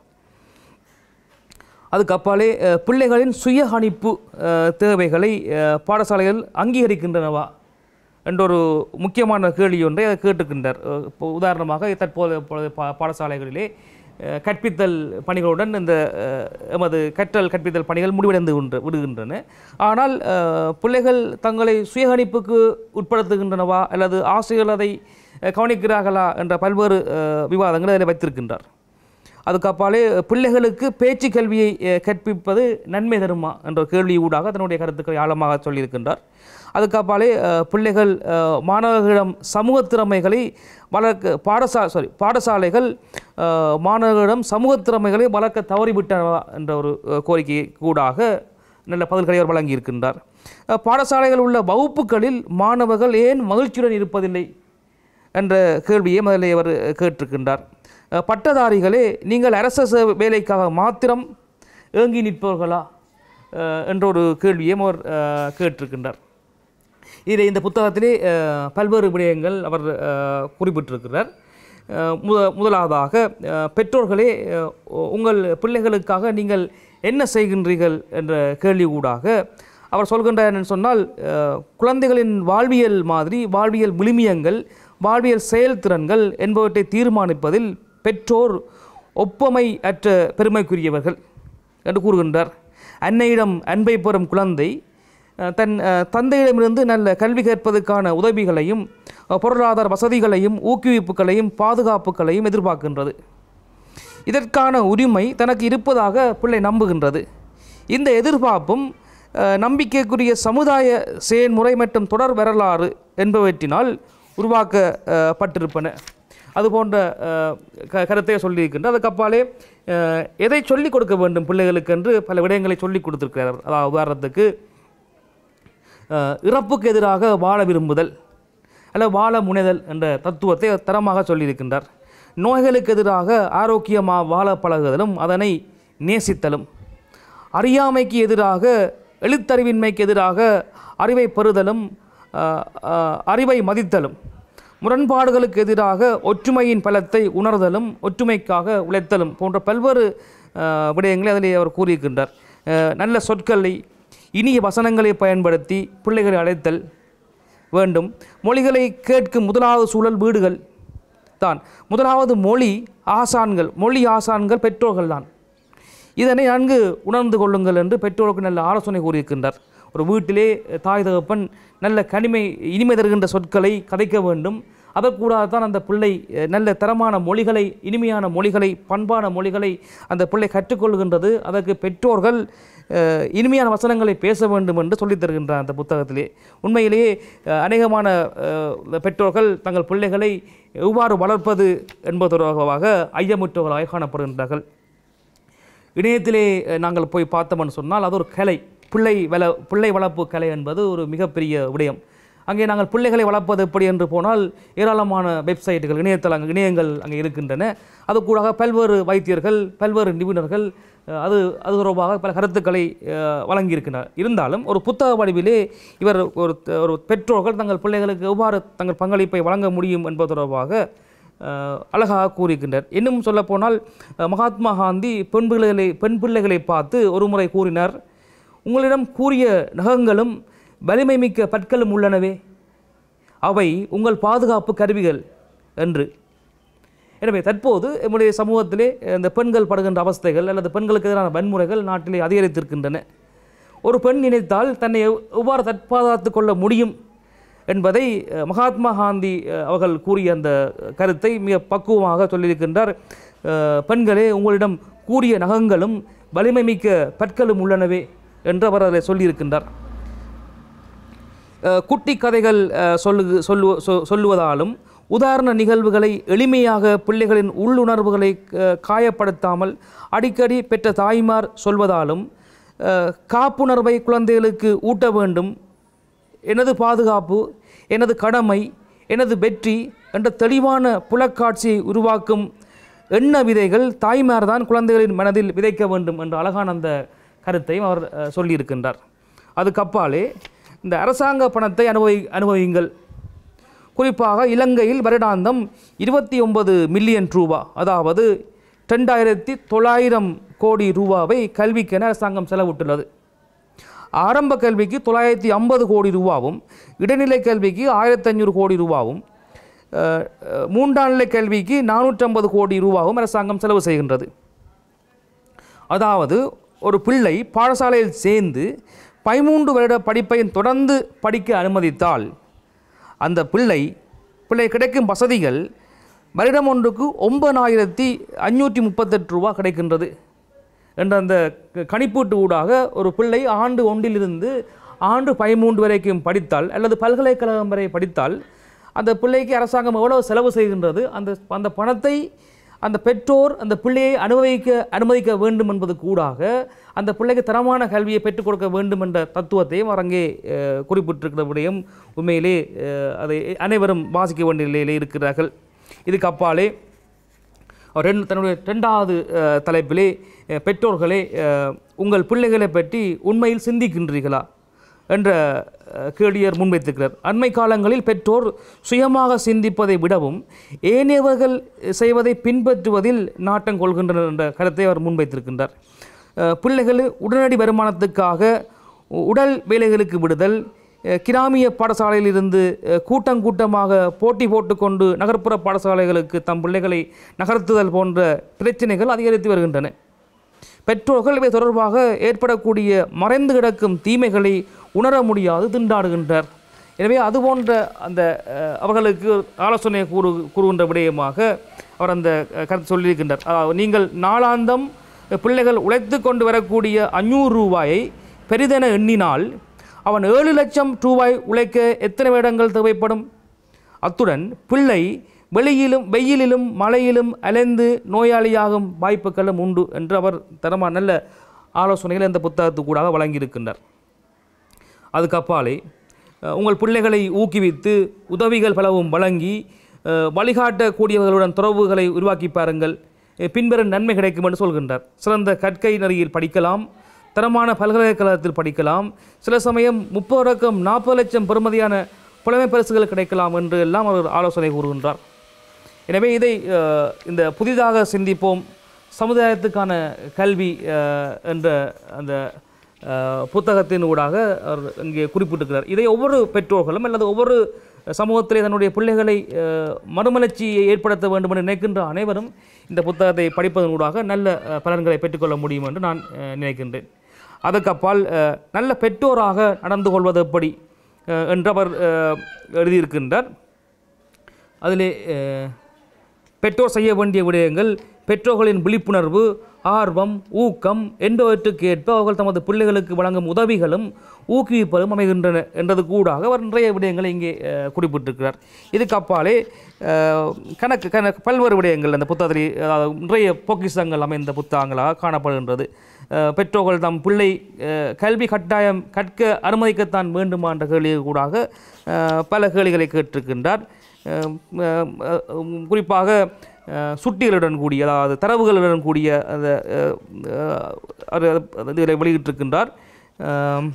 அதுக்கு அப்பாலே அஹ், பிள்ளைகளின் சுய கணிப்பு அஹ், தேவைகளை அஹ், பாடசாலைகள் அங்கீகரிக்கின்றனவா என்ற ஒரு முக்கியமான கேள்வி ஒன்றை அதை கேட்டுக்கின்றார் அஹ், இப்போ உதாரணமாக தற்போது இப்பொழுது பா பாடசாலைகளிலே அஹ், கற்பித்தல் பணிகளுடன் இந்த அஹ், எமது கற்றல் கற்பித்தல் பணிகள் முடிவடைந்து கொண்டு விடுகின்றன ஆனால் அஹ், பிள்ளைகள் தங்களை சுயகணிப்புக்கு உட்படுத்துகின்றனவா அல்லது ஆசிரியர்கள் அதை அஹ், கவனிக்கிறார்களா என்ற பல்வேறு அஹ், விவாதங்களை அதில் வைத்திருக்கின்றார் அதுக்கு அப்பாலே பிள்ளைகளுக்கு பேச்சு கல்வியை அஹ், கற்பிப்பது நன்மை தருமா என்ற கேள்வி ஊடாக தன்னுடைய கருத்துக்களை ஆழமாக சொல்லியிருக்கின்றார் அதுக்கு அப்பாலே அஹ், பிள்ளைகள் அஹ், மாணவர்களிடம் சமூக திறமைகளை வளர்க்க பாடசா சாரி பாடசாலைகள் அஹ், மாணவர்களிடம் சமூக திறமைகளை வளர்க்க தவறிவிட்டனவா என்ற ஒரு அஹ், கோரிக்கை கூடாக நல்ல பதில்களை அவர் வழங்கியிருக்கின்றார் அஹ், பாடசாலைகள் உள்ள வகுப்புகளில் மாணவர்கள் ஏன் மகிழ்ச்சியுடன் இருப்பதில்லை என்ற கேள்வியை முதலில் அவர் கேட்டிருக்கின்றார் அஹ், பட்டதாரிகளே நீங்கள் அரச சேவை வேலைக்காக மாத்திரம் ஏங்கி நிற்பவர்களா அஹ், என்ற ஒரு கேள்வியும் அவர் அஹ், கேட்டிருக்கின்றார் இதை இந்த புத்தகத்திலே அஹ், பல்வேறு விடயங்கள் அவர் அஹ், குறிப்பிட்டிருக்கிறார் அஹ், முத முதலாவதாக அஹ், பெற்றோர்களே அஹ், உங்கள் பிள்ளைகளுக்காக நீங்கள் என்ன செய்கின்றீர்கள் என்ற கேள்வி ஊடாக அவர் சொல்கின்றார் என்று சொன்னால் அஹ், குழந்தைகளின் வாழ்வியல் மாதிரி வாழ்வியல் விழுமியங்கள் வாழ்வியல் செயல்திறன்கள் என்பவற்றை தீர்மானிப்பதில் பெற்றோர் ஒப்பமை அற்ற பெருமைக்குரியவர்கள் என்று கூறுகின்றார் அன்னையிடம் அன்பை பெறும் குழந்தை அஹ், தன் அஹ், தந்தையிடமிருந்து நல்ல கல்வி கற்பதற்கான உதவிகளையும் அஹ், பொருளாதார வசதிகளையும் ஊக்குவிப்புகளையும் பாதுகாப்புகளையும் எதிர்பார்க்கின்றது இதற்கான உரிமை தனக்கு இருப்பதாக பிள்ளை நம்புகின்றது இந்த எதிர்பார்ப்பும் அஹ், நம்பிக்கைக்குரிய சமுதாய செயல்முறை மற்றும் தொடர் வரலாறு என்பவற்றினால் உருவாக்கப்பட்டிருப்பன அது போன்ற அஹ், க கருத்தை சொல்லியிருக்கின்ற அதுக்கப்பாலே அஹ், எதை சொல்லிக் கொடுக்க வேண்டும் பிள்ளைகளுக்கு என்று பல விடயங்களை சொல்லிக் கொடுத்திருக்கிறார் அதாவது உதாரணத்துக்கு அஹ், இறப்புக்கு எதிராக வாழ விரும்புதல் அல்ல வாழ முனைதல் என்ற தத்துவத்தை தரமாக சொல்லியிருக்கின்றார் நோய்களுக்கு எதிராக ஆரோக்கியமாக வாழ பழகுதலும் அதனை நேசித்தலும் அறியாமைக்கு எதிராக எழுத்தறிவின்மைக்கு எதிராக அறிவை பெறுதலும் அஹ், அஹ், அறிவை மதித்தலும் முரண்பாடுகளுக்கு எதிராக ஒற்றுமையின் பலத்தை உணர்தலும் ஒற்றுமைக்காக உழைத்தலும் போன்ற பல்வேறு அஹ், விடயங்களை அதிலே அவர் கூறியிருக்கின்றார் அஹ், நல்ல சொற்களை இனிய வசனங்களை பயன்படுத்தி பிள்ளைகளை அழைத்தல் வேண்டும் மொழிகளை கேட்கும் முதலாவது சூழல் வீடுகள் தான் முதலாவது மொழி ஆசான்கள் மொழி ஆசான்கள் பெற்றோர்கள் தான் இதனை நன்கு உணர்ந்து கொள்ளுங்கள் என்று பெற்றோருக்கு நல்ல ஆலோசனை கூறியிருக்கின்றார் ஒரு வீட்டிலே தாய் தகப்பன் நல்ல கனிமை இனிமை தருகின்ற சொற்களை கதைக்க வேண்டும் அதற்கூடாக தான் அந்த பிள்ளை அஹ், நல்ல தரமான மொழிகளை இனிமையான மொழிகளை பண்பான மொழிகளை அந்த பிள்ளை கற்றுக்கொள்கின்றது அதற்கு பெற்றோர்கள் அஹ், இனிமையான வசனங்களை பேச வேண்டும் என்று சொல்லித் தருகின்றார் அந்த புத்தகத்திலே உண்மையிலேயே அஹ், அநேகமான அஹ், பெற்றோர்கள் தங்கள் பிள்ளைகளை எவ்வாறு வளர்ப்பது என்பது தொடர்பாக ஐயமுற்றவர்களாக காணப்படுகின்றார்கள் இணையத்திலே அஹ், நாங்கள் போய் பார்த்தோம்னு சொன்னால் அது ஒரு கலை பிள்ளை வள பிள்ளை வளர்ப்பு கலை என்பது ஒரு மிகப்பெரிய விடயம் அங்கே நாங்கள் பிள்ளைகளை வளர்ப்பது எப்படி என்று போனால் ஏராளமான வெப்சைட்டுகள் இணையதளங்கள் இணையங்கள் அங்கே இருக்கின்றன அது கூட பல்வேறு வைத்தியர்கள் பல்வேறு நிபுணர்கள் அஹ், அது அது தொடர்பாக பல கருத்துக்களை அஹ், வழங்கியிருக்கின்றனர் இருந்தாலும் ஒரு புத்தக வடிவிலே இவர் ஒரு ஒரு பெற்றோர்கள் தங்கள் பிள்ளைகளுக்கு எவ்வாறு தங்கள் பங்களிப்பை வழங்க முடியும் என்பது தொடர்பாக அஹ், அழகாக கூறியிருக்கின்றார் இன்னும் சொல்லப்போனால் அஹ், மகாத்மா காந்தி பெண் பிள்ளைகளை பெண் பிள்ளைகளை பார்த்து ஒரு முறை கூறினார் உங்களிடம் கூறிய நகங்களும் வலிமை மிக்க பற்களும் உள்ளனவே அவை உங்கள் பாதுகாப்பு கருவிகள் என்று எனவே தற்போது நம்முடைய சமூகத்திலே இந்த பெண்கள் படுகின்ற அவஸ்தைகள் அல்லது பெண்களுக்கு எதிரான வன்முறைகள் நாட்டிலே அதிகரித்திருக்கின்றன ஒரு பெண் நினைத்தால் தன்னை எவ்- எவ்வாறு தற்பாதுகாத்து கொள்ள முடியும் என்பதை அஹ், மகாத்மா காந்தி அஹ், அவர்கள் கூறிய அந்த கருத்தை மிக பக்குவமாக சொல்லியிருக்கின்றார் அஹ், பெண்களே உங்களிடம் கூறிய நகங்களும் வலிமை மிக்க பற்களும் உள்ளனவே என்று அவர் அதில் சொல்லியிருக்கின்றார் அஹ், குட்டி கதைகள் அஹ், சொல்லு சொல்லு சொ- சொல்லுவதாலும் உதாரண நிகழ்வுகளை எளிமையாக பிள்ளைகளின் உள்ளுணர்வுகளை அஹ், காயப்படுத்தாமல் அடிக்கடி பெற்ற தாய்மார் சொல்வதாலும் அஹ், காப்புணர்வை குழந்தைகளுக்கு ஊட்ட வேண்டும் எனது பாதுகாப்பு எனது கடமை எனது வெற்றி என்ற தெளிவான புலக்காட்சியை உருவாக்கும் எண்ண விதைகள் தாய்மார் தான் குழந்தைகளின் மனதில் விதைக்க வேண்டும் என்ற அழகான அந்த கருத்தையும் அவர் அஹ், சொல்லியிருக்கின்றார் அதுக்கப்பாலே இந்த அரசாங்க பணத்தை அனுபவி அனுபவியுங்கள் குறிப்பாக இலங்கையில் வருடாந்தம் இருபத்தி ஒன்பது மில்லியன் ரூபா அதாவது ரெண்டாயிரத்தி தொள்ளாயிரம் கோடி ரூபாவை கல்விக்கென அரசாங்கம் செலவிட்டுள்ளது ஆரம்ப கல்விக்கு தொள்ளாயிரத்தி ஐம்பது கோடி ரூபாவும் இடைநிலை கல்விக்கு ஆயிரத்தி ஐநூறு கோடி ரூபாவும் அஹ், அஹ், மூன்றாம் நிலை கல்விக்கு நானூற்றம்பது கோடி ரூபாவும் அரசாங்கம் செலவு செய்கின்றது அதாவது ஒரு பிள்ளை பாடசாலையில் சேர்ந்து பதிமூன்று வருட படிப்பை தொடர்ந்து படிக்க அனுமதித்தால் அந்த பிள்ளை பிள்ளை கிடைக்கும் வசதிகள் வருடம் ஒன்றுக்கு ஒன்பதாயிரத்தி அஞ்சூற்றி முப்பத்தெட்டு ரூபா கிடைக்கின்றது என்ற அந்த க- கணிப்பீட்டு ஊடாக ஒரு பிள்ளை ஆண்டு ஒன்றிலிருந்து ஆண்டு பதிமூன்று வரைக்கும் படித்தால் அல்லது பல்கலைக்கழகம் வரை படித்தால் அந்த பிள்ளைக்கு அரசாங்கம் எவ்வளவு செலவு செய்கின்றது அந்த அந்த பணத்தை அந்த பெற்றோர் அந்த பிள்ளையை அனுபவிக்க அனுமதிக்க வேண்டும் என்பது கூடாக அந்த பிள்ளைக்கு தரமான கல்வியை பெற்றுக் கொடுக்க வேண்டும் என்ற தத்துவத்தையும் அவர் அங்கே அஹ், குறிப்பிட்டிருக்கிற விடயம் உண்மையிலே அஹ், அதை அனைவரும் வாசிக்க வேண்டிய நிலையிலே இருக்கிறார்கள் இதுக்கு அப்பாலே அவர் ரெண்டு தன்னுடைய ரெண்டாவது அஹ், தலைப்பிலே அஹ், பெற்றோர்களே அஹ், உங்கள் பிள்ளைகளை பற்றி உண்மையில் சிந்திக்கின்றீர்களா என்ற அஹ், கேள்வியர் முன்வைத்திருக்கிறார் அண்மை காலங்களில் பெற்றோர் சுயமாக சிந்திப்பதை விடவும் ஏனையவர்கள் செய்வதை பின்பற்றுவதில் நாட்டம் கொள்கின்றனர் என்ற கருத்தை அவர் முன்வைத்திருக்கின்றார் அஹ், பிள்ளைகள் உடனடி வருமானத்துக்காக உ- உடல் வேலைகளுக்கு விடுதல் அஹ், கிராமிய பாடசாலையில் இருந்து அஹ், கூட்டம் கூட்டமாக போட்டி போட்டுக்கொண்டு நகர்ப்புற பாடசாலைகளுக்கு தம் பிள்ளைகளை நகர்த்துதல் போன்ற பிரச்சனைகள் அதிகரித்து வருகின்றன பெற்றோர்கள் இவை தொடர்பாக ஏற்படக்கூடிய மறைந்து கிடக்கும் தீமைகளை உணர முடியாது திண்டாடுகின்றனர் எனவே அது போன்ற அந்த அஹ், அவர்களுக்கு ஆலோசனை கூறு கூறுகின்ற விடயமாக அவர் அந்த அஹ், கருத்து சொல்லியிருக்கின்றார் அதாவது நீங்கள் நாளாந்தம் பிள்ளைகள் உழைத்து கொண்டு வரக்கூடிய அஞ்சூறு ரூபாயை பெரிதென எண்ணினால் அவன் ஏழு லட்சம் ரூபாய் உழைக்க எத்தனை வருடங்கள் தேவைப்படும் அத்துடன் பிள்ளை வெளியிலும் வெயிலிலும் மழையிலும் அலைந்து நோயாளியாகும் வாய்ப்புகளும் உண்டு என்று அவர் தரமா நல்ல ஆலோசனைகள் இந்த புத்தகத்துக்கூடாக வழங்கியிருக்கின்றார் அதுக்கப்பாலே அஹ், உங்கள் பிள்ளைகளை ஊக்குவித்து உதவிகள் பலவும் வழங்கி அஹ், வழிகாட்டக்கூடியவர்களுடன் தொடர்புகளை உருவாக்கி பாருங்கள் அஹ், பின்வரும் நன்மை கிடைக்கும் என்று சொல்கின்றார் சிறந்த கற்கை நெறியில் படிக்கலாம் தரமான பல்கலைக்கழகத்தில் படிக்கலாம் சில சமயம் முப்பது லட்சம் நாற்பது லட்சம் பெறுமதியான புலமை பரிசுகள் கிடைக்கலாம் என்று எல்லாம் அவர் ஆலோசனை கூறுகின்றார் எனவே இதை அஹ், இந்த புதிதாக சிந்திப்போம் சமுதாயத்துக்கான கல்வி அஹ், என்ற அந்த அஹ், புத்தகத்தின் ஊடாக அவர் இங்கே குறிப்பிட்டிருக்கிறார் இதை ஒவ்வொரு பெற்றோர்களும் அல்லது ஒவ்வொரு சமூகத்திலே தன்னுடைய பிள்ளைகளை அஹ், மறுமலர்ச்சியை ஏற்படுத்த வேண்டும் என்று நினைக்கின்ற அனைவரும் இந்த புத்தகத்தை படிப்பதன் ஊடாக நல்ல அஹ், பலன்களை பெற்றுக்கொள்ள முடியும் என்று நான் அஹ், நினைக்கின்றேன் அதற்கு அப்பால் அஹ், நல்ல பெற்றோராக நடந்து கொள்வது எப்படி அஹ், என்று அவர் அஹ், எழுதியிருக்கின்றார் அதிலே அஹ், பெற்றோர் செய்ய வேண்டிய விடயங்கள் பெற்றோர்களின் விழிப்புணர்வு ஆர்வம் ஊக்கம் என்பவற்றுக்கு ஏற்ப அவர்கள் தமது பிள்ளைகளுக்கு வழங்கும் உதவிகளும் ஊக்குவிப்பதும் அமைகின்றன என்றது கூடாக அவர் நிறைய விடயங்களை இங்கே அஹ், குறிப்பிட்டிருக்கிறார் இதுக்கு அப்பாலே அஹ், கணக்கு கணக்கு பல்வேறு விடயங்கள் அந்த புத்தகத்தில் அதாவது நிறைய பொக்கிஷங்கள் அமைந்த புத்தகங்களாக காணப்படுகின்றது அஹ், பெற்றோர்கள் தம் பிள்ளை அஹ், கல்வி கட்டாயம் கற்க அனுமதிக்கத்தான் வேண்டுமா என்ற கேள்வியை கூடாக அஹ், பல கேள்விகளை கேட்டிருக்கின்றார் அஹ் அஹ் அஹ் குறிப்பாக அஹ் சுட்டிகளுடன் கூடிய அதாவது தரவுகளுடன் கூடிய அந்த அஹ், அஹ், அது இதில் வெளியிட்டிருக்கின்றார் அஹ்,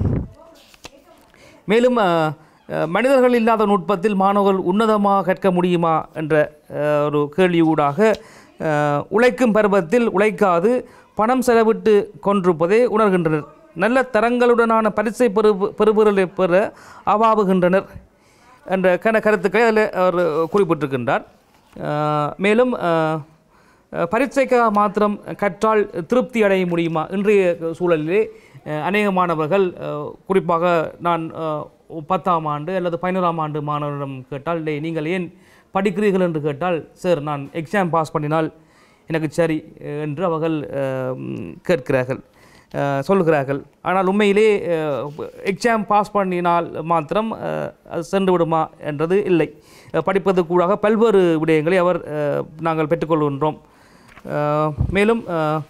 மேலும் அஹ், அஹ், மனிதர்கள் இல்லாத நுட்பத்தில் மாணவர்கள் உன்னதமாக கற்க முடியுமா என்ற அஹ், ஒரு கேள்வியூடாக அஹ், உழைக்கும் பருவத்தில் உழைக்காது பணம் செலவிட்டு கொண்டிருப்பதை உணர்கின்றனர் நல்ல தரங்களுடனான பரிசை பெறு பெறுபொருளை பெற அவாவுகின்றனர் என்ற கன கருத்துக்களை அதில் அவர் குறிப்பிட்டிருக்கின்றார் அஹ், மேலும் அஹ், அஹ், பரீட்சைக்காக மாத்திரம் கற்றால் திருப்தி அடைய முடியுமா இன்றைய சூழலிலே அஹ், அநேக மாணவர்கள் அஹ், குறிப்பாக நான் அஹ், பத்தாம் ஆண்டு அல்லது பதினோராம் ஆண்டு மாணவரிடம் கேட்டால் டேய் நீங்கள் ஏன் படிக்கிறீர்கள் என்று கேட்டால் சார் நான் எக்ஸாம் பாஸ் பண்ணினால் எனக்கு சரி அஹ், என்று அவர்கள் அஹ், ம், கேட்கிறார்கள் அஹ், சொல்லுகிறார்கள் ஆனால் உண்மையிலே எக்ஸாம் பாஸ் பண்ணினால் மாத்திரம் அஹ், அது சென்று விடுமா என்றது இல்லை அஹ், படிப்பதற்கூடாக பல்வேறு விடயங்களை அவர் அஹ், நாங்கள் பெற்றுக்கொள்கின்றோம் அஹ், மேலும் அஹ்,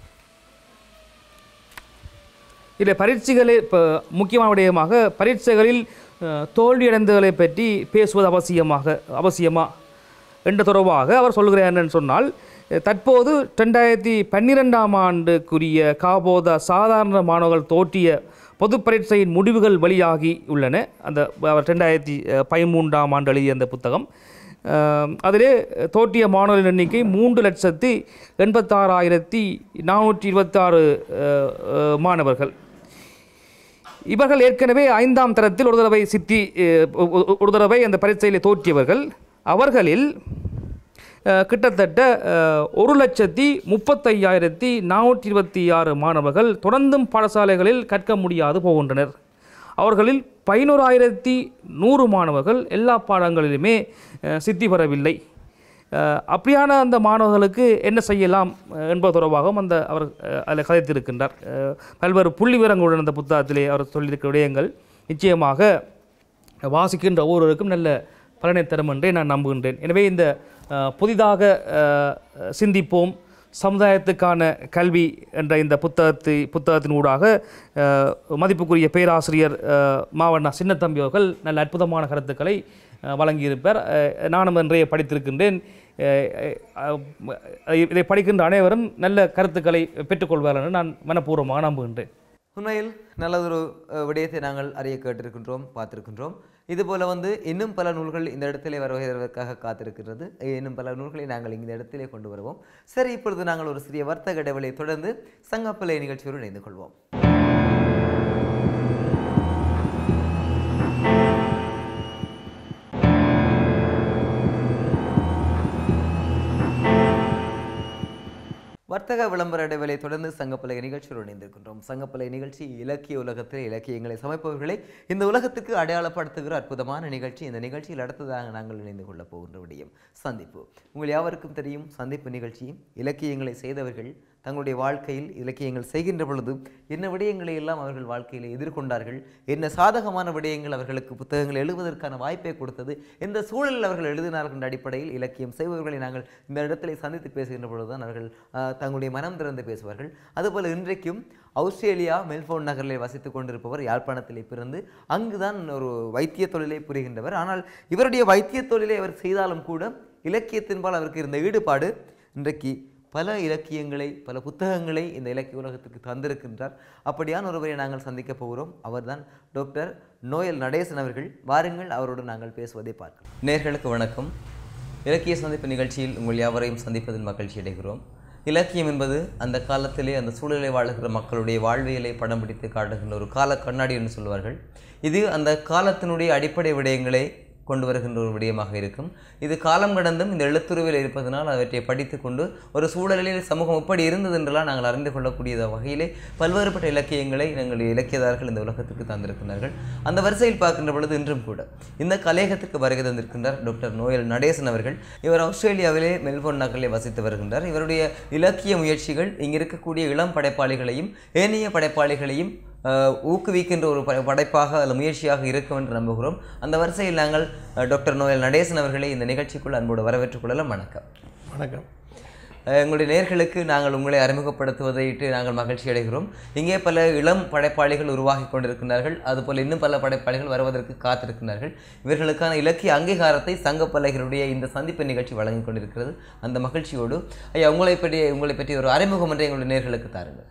இதில் பரீட்சைகளே இப்போ முக்கியமான விடயமாக பரீட்சைகளில் அஹ், தோல்வியடைந்ததை பற்றி பேசுவது அவசியமாக அவசியமா என்ற தொடர்பாக அவர் சொல்கிறார் என்னன்னு சொன்னால் அஹ், தற்போது ரெண்டாயிரத்தி பன்னிரெண்டாம் ஆண்டுக்குரிய காபோத சாதாரண மாணவர்கள் தோற்றிய பொது பரீட்சையின் முடிவுகள் வெளியாகி உள்ளன அந்த அவர் ரெண்டாயிரத்தி பதிமூன்றாம் ஆண்டு எழுதிய அந்த புத்தகம் அஹ், அதிலே தோற்றிய மாணவர்கள் எண்ணிக்கை மூன்று லட்சத்தி எண்பத்தாறாயிரத்தி நானூற்றி இருபத்தாறு மாணவர்கள் இவர்கள் ஏற்கனவே ஐந்தாம் தரத்தில் ஒரு தடவை சித்தி அஹ், ஒ- ஒ- ஒரு தடவை அந்த பரீட்சையில் தோற்றியவர்கள் அவர்களில் அஹ், கிட்டத்தட்ட அஹ், ஒரு லட்சத்தி முப்பத்தையாயிரத்தி நானூற்றி இருபத்தி ஆறு மாணவர்கள் தொடர்ந்தும் பாடசாலைகளில் கற்க முடியாது போகின்றனர் அவர்களில் பதினோராயிரத்தி நூறு மாணவர்கள் எல்லா பாடங்களிலுமே அஹ், சித்தி பெறவில்லை அஹ், அப்படியான அந்த மாணவர்களுக்கு என்ன செய்யலாம் அஹ், என்பது தொடர்பாகவும் அந்த அவர் அஹ், அதில் கதைத்திருக்கின்றார் அஹ், பல்வேறு புள்ளி விவரங்களுடன் அந்த புத்தகத்திலே அவர் சொல்லியிருக்கிற விடயங்கள் நிச்சயமாக வாசிக்கின்ற ஒவ்வொருவருக்கும் நல்ல பலனை தரும் என்றே நான் நம்புகின்றேன் எனவே இந்த அஹ், புதிதாக அஹ், சிந்திப்போம் சமுதாயத்துக்கான கல்வி என்ற இந்த புத்தகத்தை புத்தகத்தின் ஊடாக அஹ், மதிப்புக்குரிய பேராசிரியர் அஹ், மாவண்ணா சின்னத்தம்பி அவர்கள் நல்ல அற்புதமான கருத்துக்களை அஹ், வழங்கியிருப்பார் அஹ், நானும் இன்றைய படித்திருக்கின்றேன் அஹ், அஹ், இதை படிக்கின்ற அனைவரும் நல்ல கருத்துக்களை பெற்றுக்கொள்வார்கள் என்று நான் மனப்பூர்வமாக நம்புகின்றேன் உண்மையில் நல்லதொரு அஹ், விடயத்தை நாங்கள் அறிய கேட்டிருக்கின்றோம் பார்த்திருக்கின்றோம் இதுபோல வந்து இன்னும் பல நூல்கள் இந்த இடத்திலே வருவதற்காக காத்திருக்கிறது இன்னும் பல நூல்களை நாங்கள் இந்த இடத்திலே கொண்டு வருவோம் சரி இப்பொழுது நாங்கள் ஒரு சிறிய வர்த்தக இடைவெளியை தொடர்ந்து சங்கப்பலை நிகழ்ச்சியோடு இணைந்து கொள்வோம் வர்த்தக விளம்பர இடைவேளை தொடர்ந்து சங்கப்பலகை நிகழ்ச்சியோடு இணைந்திருக்கின்றோம் சங்கப்பலை நிகழ்ச்சி இலக்கிய உலகத்தில் இலக்கியங்களை சமைப்பவர்களை இந்த உலகத்துக்கு அடையாளப்படுத்துகிற அற்புதமான நிகழ்ச்சி இந்த நிகழ்ச்சியில் அடுத்ததாக நாங்கள் இணைந்து கொள்ளப் போகின்ற விடயம் சந்திப்பு உங்கள் யாவருக்கும் தெரியும் சந்திப்பு நிகழ்ச்சி இலக்கியங்களை செய்தவர்கள் தங்களுடைய வாழ்க்கையில் இலக்கியங்கள் செய்கின்ற பொழுது என்ன விடயங்களை எல்லாம் அவர்கள் வாழ்க்கையில் எதிர்கொண்டார்கள் என்ன சாதகமான விடயங்கள் அவர்களுக்கு புத்தகங்கள் எழுதுவதற்கான வாய்ப்பை கொடுத்தது எந்த சூழலில் அவர்கள் எழுதினார்கள் என்ற அடிப்படையில் இலக்கியம் செய்பவர்களை நாங்கள் இந்த இடத்திலே சந்தித்து பேசுகின்ற பொழுதுதான் அவர்கள் ஆஹ், தங்களுடைய மனம் திறந்து பேசுவார்கள் அதுபோல் இன்றைக்கும் ஆஸ்திரேலியா மெல்போர்ன் நகரில் வசித்துக் கொண்டிருப்பவர் யாழ்ப்பாணத்திலே பிறந்து அங்குதான் ஒரு வைத்திய தொழிலை புரிகின்றவர் ஆனால் இவருடைய வைத்திய தொழிலை அவர் செய்தாலும் கூட இலக்கியத்தின்பால் அவருக்கு இருந்த ஈடுபாடு இன்றைக்கு பல இலக்கியங்களை பல புத்தகங்களை இந்த இலக்கிய உலகத்துக்கு தந்திருக்கின்றார் அப்படியான ஒருவரை நாங்கள் சந்திக்க போகிறோம் அவர்தான் டாக்டர் நோயல் நடேசன் அவர்கள் வாருங்கள் அவரோடு நாங்கள் பேசுவதை பார்க்கலாம் நேர்களுக்கு வணக்கம் இலக்கிய சந்திப்பு நிகழ்ச்சியில் உங்கள் யாவரையும் சந்திப்பதில் மகிழ்ச்சி அடைகிறோம் இலக்கியம் என்பது அந்த காலத்திலே அந்த சூழலை வாழுகிற மக்களுடைய வாழ்வியலை படம் பிடித்து காட்டுகின்ற ஒரு கால கண்ணாடி என்று சொல்வார்கள் இது அந்த காலத்தினுடைய அடிப்படை விடயங்களை கொண்டு வருகின்ற ஒரு விடயமாக இருக்கும் இது காலம் கடந்தும் இந்த எழுத்துருவில் இருப்பதனால் அவற்றை படித்து கொண்டு ஒரு சூழலில் சமூகம் எப்படி இருந்தது என்றெல்லாம் நாங்கள் அறிந்து கொள்ளக்கூடிய வகையிலே பல்வேறுபட்ட இலக்கியங்களை எங்கள் இலக்கியதார்கள் இந்த உலகத்துக்கு தந்திருக்கிறார்கள் அந்த வரிசையில் பார்க்கின்ற பொழுது இன்றும் கூட இந்த கலையகத்துக்கு வருகை தந்திருக்கின்றார் டாக்டர் நோயல் நடேசன் அவர்கள் இவர் ஆஸ்திரேலியாவிலே மெல்போர்ன் நகரிலே வசித்து வருகின்றார் இவருடைய இலக்கிய முயற்சிகள் இங்கு இருக்கக்கூடிய இளம் படைப்பாளிகளையும் ஏனைய படைப்பாளிகளையும் அஹ், ஊக்குவிக்கின்ற ஒரு ப- படைப்பாக அல்ல முயற்சியாக இருக்கும் என்று நம்புகிறோம் அந்த வரிசையில் நாங்கள் அஹ், டாக்டர் நோயல் நடேசன் அவர்களை இந்த நிகழ்ச்சிக்குள் அன்போடு வரவேற்றுக் கொள்ளலாம் வணக்கம் வணக்கம் அஹ், எங்களுடைய நேர்களுக்கு நாங்கள் உங்களை அறிமுகப்படுத்துவதையிட்டு நாங்கள் மகிழ்ச்சி அடைகிறோம் இங்கே பல இளம் படைப்பாளிகள் உருவாகி கொண்டிருக்கிறார்கள் அதுபோல் இன்னும் பல படைப்பாளிகள் வருவதற்கு காத்திருக்கிறார்கள் இவர்களுக்கான இலக்கிய அங்கீகாரத்தை சங்க பலகருடைய இந்த சந்திப்பு நிகழ்ச்சி வழங்கிக் கொண்டிருக்கிறது அந்த மகிழ்ச்சியோடு ஐயா உங்களை பற்றி உங்களை பற்றி ஒரு அறிமுகம் என்று எங்களுடைய நேர்களுக்கு தாருங்கள்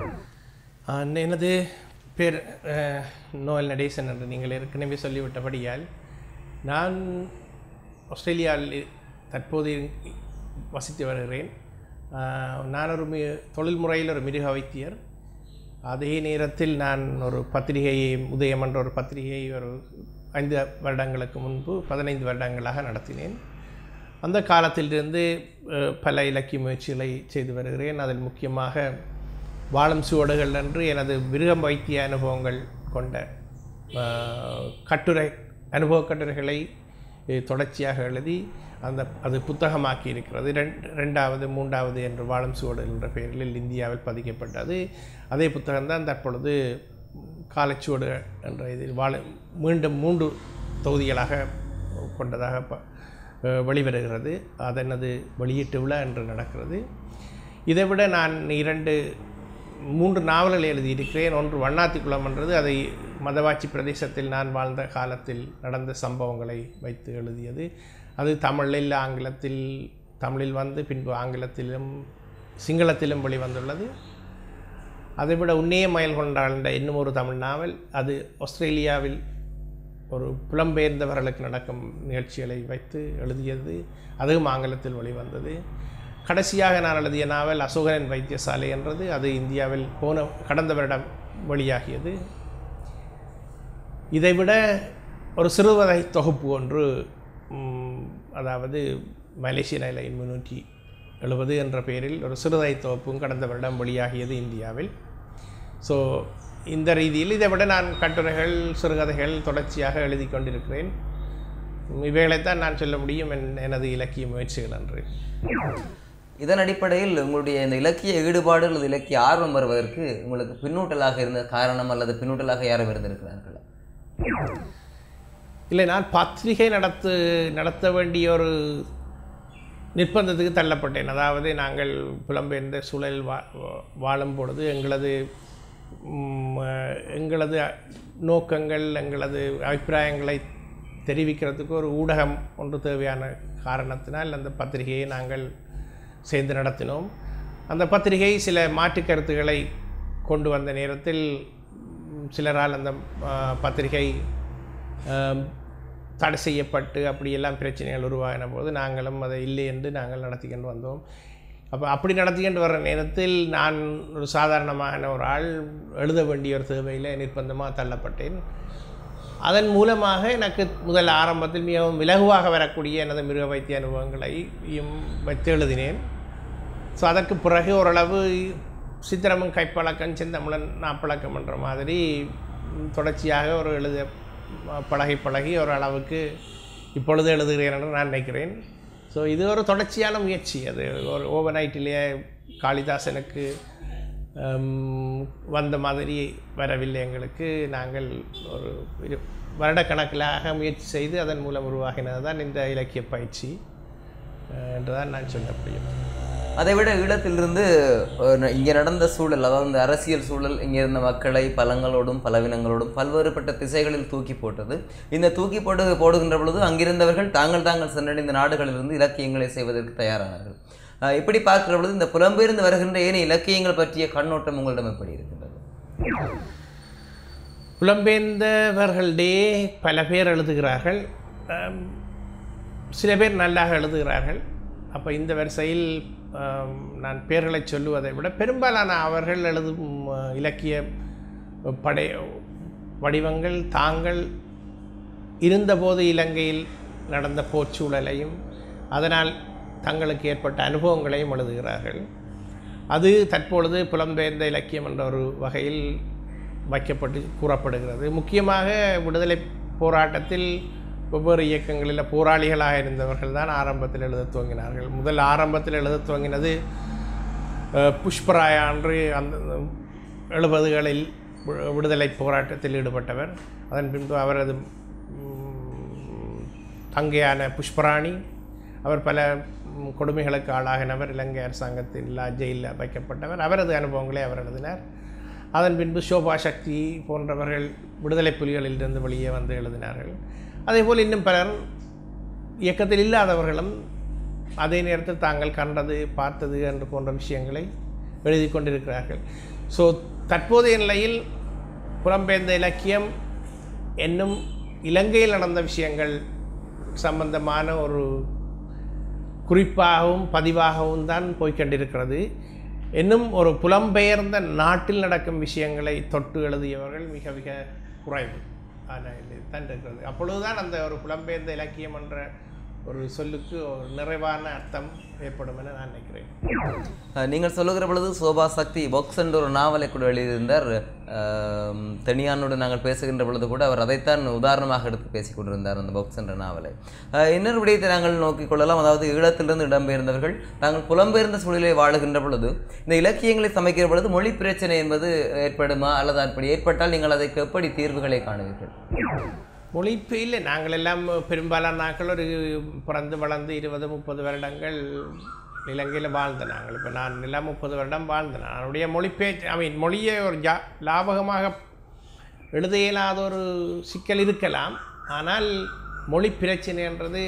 ஆஹ் எனது பேர் அஹ், நோயல் நடேசன் என்று நீங்கள் ஏற்கனவே சொல்லிவிட்டபடியால் நான் ஆஸ்திரேலியாவில் தற்போது வசித்து வருகிறேன் ஆஹ், நான் ஒரு மி தொழில் முறையில் ஒரு மிருக வைத்தியர் அதே நேரத்தில் நான் ஒரு பத்திரிகையை உதயம் என்ற ஒரு பத்திரிகையை ஒரு ஐந்து வருடங்களுக்கு முன்பு பதினைந்து வருடங்களாக நடத்தினேன் அந்த காலத்திலிருந்து அஹ், பல இலக்கிய முயற்சிகளை செய்து வருகிறேன் அதில் முக்கியமாக வாழும் சுவடுகள் என்று எனது மிருகம் வைத்திய அனுபவங்கள் கொண்ட அஹ், கட்டுரை அனுபவ கட்டுரைகளை அஹ், தொடர்ச்சியாக எழுதி அந்த அது புத்தகமாக்கி இருக்கிறது ரெண்டு ரெண்டாவது மூன்றாவது என்று வாழும் சுவடுகள் என்ற பெயரில் இந்தியாவில் பதிக்கப்பட்டது அதே புத்தகம்தான் தற்பொழுது காலச்சுவடு என்ற இதில் வாழ மீண்டும் மூன்று தொகுதிகளாக கொண்டதாக ப அஹ் வெளிவருகிறது அதனது வெளியீட்டு விழா என்று நடக்கிறது இதைவிட நான் இரண்டு மூன்று நாவல்கள் எழுதியிருக்கிறேன் ஒன்று வண்ணாத்தி குளம் என்றது அதை மதவாச்சி பிரதேசத்தில் நான் வாழ்ந்த காலத்தில் நடந்த சம்பவங்களை வைத்து எழுதியது அது தமிழில் ஆங்கிலத்தில் தமிழில் வந்து பின்பு ஆங்கிலத்திலும் சிங்களத்திலும் வெளிவந்துள்ளது அதைவிட உன்னைய மயல் கொண்டாழ்ந்த இன்னும் ஒரு தமிழ் நாவல் அது ஆஸ்திரேலியாவில் ஒரு புலம்பெயர்ந்தவர்களுக்கு நடக்கும் நிகழ்ச்சிகளை வைத்து எழுதியது அதுவும் ஆங்கிலத்தில் வெளிவந்தது கடைசியாக நான் எழுதிய நாவல் அசோகனின் வைத்தியசாலை என்றது அது இந்தியாவில் போன கடந்த வருடம் வெளியாகியது இதைவிட ஒரு சிறுவதை தொகுப்பு ஒன்று ம், அதாவது மலேசிய நிலை முன்னூற்றி எழுபது என்ற பெயரில் ஒரு சிறுதை தொகுப்பும் கடந்த வருடம் வெளியாகியது இந்தியாவில் ஸோ இந்த ரீதியில் இதை விட நான் கட்டுரைகள் சிறுகதைகள் தொடர்ச்சியாக எழுதி கொண்டிருக்கிறேன் இவைகளைத்தான் நான் சொல்ல முடியும் என் எனது இலக்கிய முயற்சிகள் என்று இதன் அடிப்படையில் உங்களுடைய இந்த இலக்கிய ஈடுபாடு அல்லது இலக்கிய ஆர்வம் வருவதற்கு உங்களுக்கு பின்னூட்டலாக இருந்த காரணம் அல்லது பின்னூட்டலாக யாரும் இருந்திருக்கிறார்களா இல்லை நான் பத்திரிகை நடத்து நடத்த வேண்டிய ஒரு நிர்பந்தத்துக்கு தள்ளப்பட்டேன் அதாவது நாங்கள் புலம்பெயர்ந்த சூழல் வா வா- வாழும் பொழுது எங்களது ம், அஹ், எங்களது நோக்கங்கள் எங்களது அபிப்பிராயங்களை தெரிவிக்கிறதுக்கு ஒரு ஊடகம் ஒன்று தேவையான காரணத்தினால் அந்த பத்திரிகையை நாங்கள் சேர்ந்து நடத்தினோம் அந்த பத்திரிகை சில மாற்று கருத்துக்களை கொண்டு வந்த நேரத்தில் ம், சிலரால் அந்த அஹ், பத்திரிகை ஆம், தடை செய்யப்பட்டு அப்படியெல்லாம் பிரச்சனைகள் உருவாகின போது நாங்களும் அதை இல்லை என்று நாங்கள் நடத்திக்கொண்டு வந்தோம் அப்போ அப்படி நடத்திக்கொண்டு வர்ற நேரத்தில் நான் ஒரு சாதாரணமான ஒரு ஆள் எழுத வேண்டிய ஒரு தேவையில் நிர்பந்தமாக தள்ளப்பட்டேன் அதன் மூலமாக எனக்கு முதல் ஆரம்பத்தில் மிகவும் இலகுவாக வரக்கூடிய எனது மிருக வைத்திய அனுபவங்களையும் வைத்து எழுதினேன் ஸோ அதற்கு பிறகு ஓரளவு சித்திரமும் கைப்பழக்கம் செந்தமிழன் நாப்பழக்கம் என்ற மாதிரி ம், தொடர்ச்சியாக ஒரு எழுத பழகி பழகி ஒரு அளவுக்கு இப்பொழுது எழுதுகிறேன் என்று நான் நினைக்கிறேன் ஸோ இது ஒரு தொடர்ச்சியான முயற்சி அது ஒரு ஓவர் நைட்டிலேயே காளிதாசனுக்கு ஹம், வந்த மாதிரி வரவில்லை எங்களுக்கு நாங்கள் ஒரு இரு வருடக்கணக்கிலாக முயற்சி செய்து அதன் மூலம் உருவாகினது தான் இந்த இலக்கிய பயிற்சி அஹ், என்றுதான் நான் சொல்ல முடியும் அதைவிட ஈழத்திலிருந்து அஹ், இங்கே நடந்த சூழல் அதாவது இந்த அரசியல் சூழல் இங்கே இருந்த மக்களை பலங்களோடும் பலவீனங்களோடும் பல்வேறுபட்ட திசைகளில் தூக்கி போட்டது இந்த தூக்கி போட்டு போடுகின்ற பொழுது அங்கிருந்தவர்கள் தாங்கள் தாங்கள் சென்றடைந்த நாடுகளிலிருந்து இலக்கியங்களை செய்வதற்கு தயாரானார்கள் அஹ், இப்படி பார்க்கிற பொழுது இந்த புலம்பெயர்ந்து வருகின்ற ஏனைய இலக்கியங்கள் பற்றிய கண்ணோட்டம் உங்களிடம் எப்படி இருக்கின்றது புலம்பெயர்ந்தவர்களிடையே பல பேர் எழுதுகிறார்கள் ஆம், சில பேர் நல்லாக எழுதுகிறார்கள் அப்போ இந்த வரிசையில் ஆம், நான் பேர்களை சொல்லுவதை விட பெரும்பாலான அவர்கள் எழுதும் ஆ, இலக்கிய படை வடிவங்கள் தாங்கள் இருந்தபோது இலங்கையில் நடந்த போர்ச்சூழலையும் அதனால் தங்களுக்கு ஏற்பட்ட அனுபவங்களையும் எழுதுகிறார்கள் அது தற்பொழுது புலம்பெயர்ந்த இலக்கியம் என்ற ஒரு வகையில் வைக்கப்பட்டு கூறப்படுகிறது முக்கியமாக விடுதலை போராட்டத்தில் வெவ்வேறு இயக்கங்களில் போராளிகளாக இருந்தவர்கள் தான் ஆரம்பத்தில் எழுதத் துவங்கினார்கள் முதல் ஆரம்பத்தில் எழுதத் துவங்கினது அஹ், புஷ்பராயா என்று அந்த எழுபதுகளில் வி- விடுதலை போராட்டத்தில் ஈடுபட்டவர் அதன் பின்பு அவரது ம், தங்கையான புஷ்பராணி அவர் பல ம், கொடுமைகளுக்கு ஆளாகினவர் இலங்கை அரசாங்கத்தில் ஜெயிலில் வைக்கப்பட்டவர் அவரது அனுபவங்களை அவர் எழுதினார் அதன் பின்பு சோபா சக்தி போன்றவர்கள் விடுதலை புலிகளிலிருந்து வெளியே வந்து எழுதினார்கள் அதேபோல் இன்னும் பலர் இயக்கத்தில் இல்லாதவர்களும் அதே நேரத்தில் தாங்கள் கண்டது பார்த்தது என்று போன்ற விஷயங்களை எழுதி கொண்டிருக்கிறார்கள் ஸோ தற்போதைய நிலையில் புலம்பெயர்ந்த இலக்கியம் என்னும் இலங்கையில் நடந்த விஷயங்கள் சம்பந்தமான ஒரு குறிப்பாகவும் பதிவாகவும் தான் போய்க்கொண்டிருக்கிறது இன்னும் ஒரு புலம்பெயர்ந்த நாட்டில் நடக்கும் விஷயங்களை தொட்டு எழுதியவர்கள் மிக மிக குறைவு ஆனால் தான் இருக்கிறது அப்பொழுதுதான் அந்த ஒரு புலம்பெயர்ந்த இலக்கியம் என்ற ஒரு சொல்லுக்கு ஒரு நிறைவான அர்த்தம் ஏற்படும் என நான் நினைக்கிறேன் அஹ், நீங்கள் சொல்லுகிற பொழுது சோபா சக்தி பாக்ஸ் என்ற ஒரு நாவலை கூட எழுதியிருந்தார் அஹ், தனியானோடு நாங்கள் பேசுகின்ற பொழுது கூட அவர் அதைத்தான் உதாரணமாக எடுத்து பேசிக் கொண்டிருந்தார் அந்த பாக்ஸ் என்ற நாவலை அஹ், இன்னொரு விடயத்தை நாங்கள் நோக்கிக் கொள்ளலாம் அதாவது ஈழத்திலிருந்து இடம்பெயர்ந்தவர்கள் தாங்கள் புலம்பெயர்ந்த சூழலை வாழுகின்ற பொழுது இந்த இலக்கியங்களை சமைக்கிற பொழுது மொழி பிரச்சனை என்பது ஏற்படுமா அல்லது அப்படி ஏற்பட்டால் நீங்கள் அதற்கு எப்படி தீர்வுகளை காணுவீர்கள் மொழிப்பு இல்லை நாங்கள் எல்லாம் பெரும்பாலான நாட்கள் ஒரு பிறந்து வளர்ந்து இருபது முப்பது வருடங்கள் இலங்கையில் வாழ்ந்த நாங்கள் இப்போ நான் எல்லாம் முப்பது வருடம் வாழ்ந்தேன் என்னுடைய மொழிப்பேச்சு ஐ மீன் மொழியை ஒரு ஜா லாபகமாக எழுத இயலாத ஒரு சிக்கல் இருக்கலாம் ஆனால் மொழி பிரச்சனைன்றது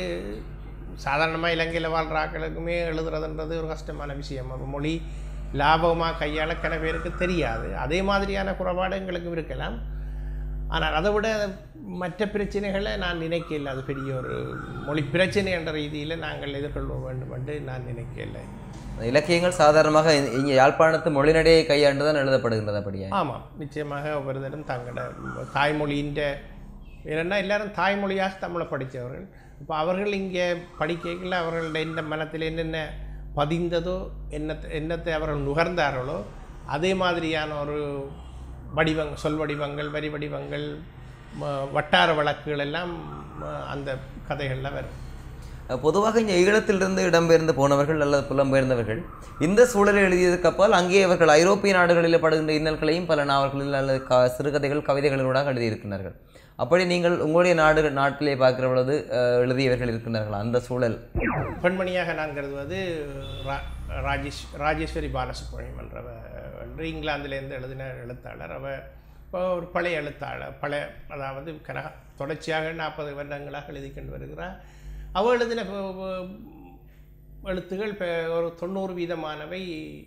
சாதாரணமாக இலங்கையில் வாழ்கிற ஆட்களுக்குமே எழுதுறதுன்றது ஒரு கஷ்டமான விஷயம் அப்போ மொழி லாபகமாக கையாள கன பேருக்கு தெரியாது அதே மாதிரியான குறைபாடு எங்களுக்கும் இருக்கலாம் ஆனால் அதை விட மற்ற பிரச்சனைகளை நான் நினைக்கல அது பெரிய ஒரு மொழி பிரச்சனை என்ற ரீதியில் நாங்கள் எதிர்கொள்ள வேண்டும் என்று நான் நினைக்கல இலக்கியங்கள் சாதாரணமாக இ- இங்கே யாழ்ப்பாணத்து மொழிநடையை கையாண்டு தான் எழுதப்படுகின்றது அப்படியே ஆமாம் நிச்சயமாக ஒவ்வொருத்தரும் தங்களோட தாய்மொழியின் ஏன்னா எல்லாரும் தாய்மொழியாக தமிழை படித்தவர்கள் இப்போ அவர்கள் இங்கே படிக்கல அவர்களுடைய இந்த மனத்தில் என்னென்ன பதிந்ததோ என்ன என்னத்தை அவர்கள் நுகர்ந்தார்களோ அதே மாதிரியான ஒரு வடிவங் சொல் வடிவங்கள் வரி வடிவங்கள் ம- வட்டார வழக்குகள் எல்லாம் ம- அந்த கதைகளில் வரும் அஹ் பொதுவாக இங்கே ஈழத்திலிருந்து இடம்பெயர்ந்து போனவர்கள் அல்லது புலம்பெயர்ந்தவர்கள் இந்த சூழலை எழுதியதற்கு அப்பால் அங்கே அவர்கள் ஐரோப்பிய நாடுகளில் படுகின்ற இன்னல்களையும் பல நாவல்களில் அல்லது க சிறுகதைகள் கவிதைகளூடாக எழுதியிருக்கிறார்கள் அப்படி நீங்கள் உங்களுடைய நாடு நாட்டிலே பார்க்கிற பொழுது அஹ், எழுதியவர்கள் இருக்கின்றார்கள் அந்த சூழல் பெண்மணியாக நான் கருதுவது ரா- ராஜேஷ் ராஜேஸ்வரி பாலசுப்ரமணியம் என்றவ என்று இங்கிலாந்திலேருந்து எழுதின எழுத்தாளர் அவ இப்போ ஒரு பழைய எழுத்தாளர் பழைய அதாவது கனக தொடர்ச்சியாக நாற்பது வருடங்களாக எழுதி கொண்டு வருகிறார் அவள் எழுதின ப- ப- எழுத்துகள் இப்போ ஒரு தொண்ணூறு வீதமானவை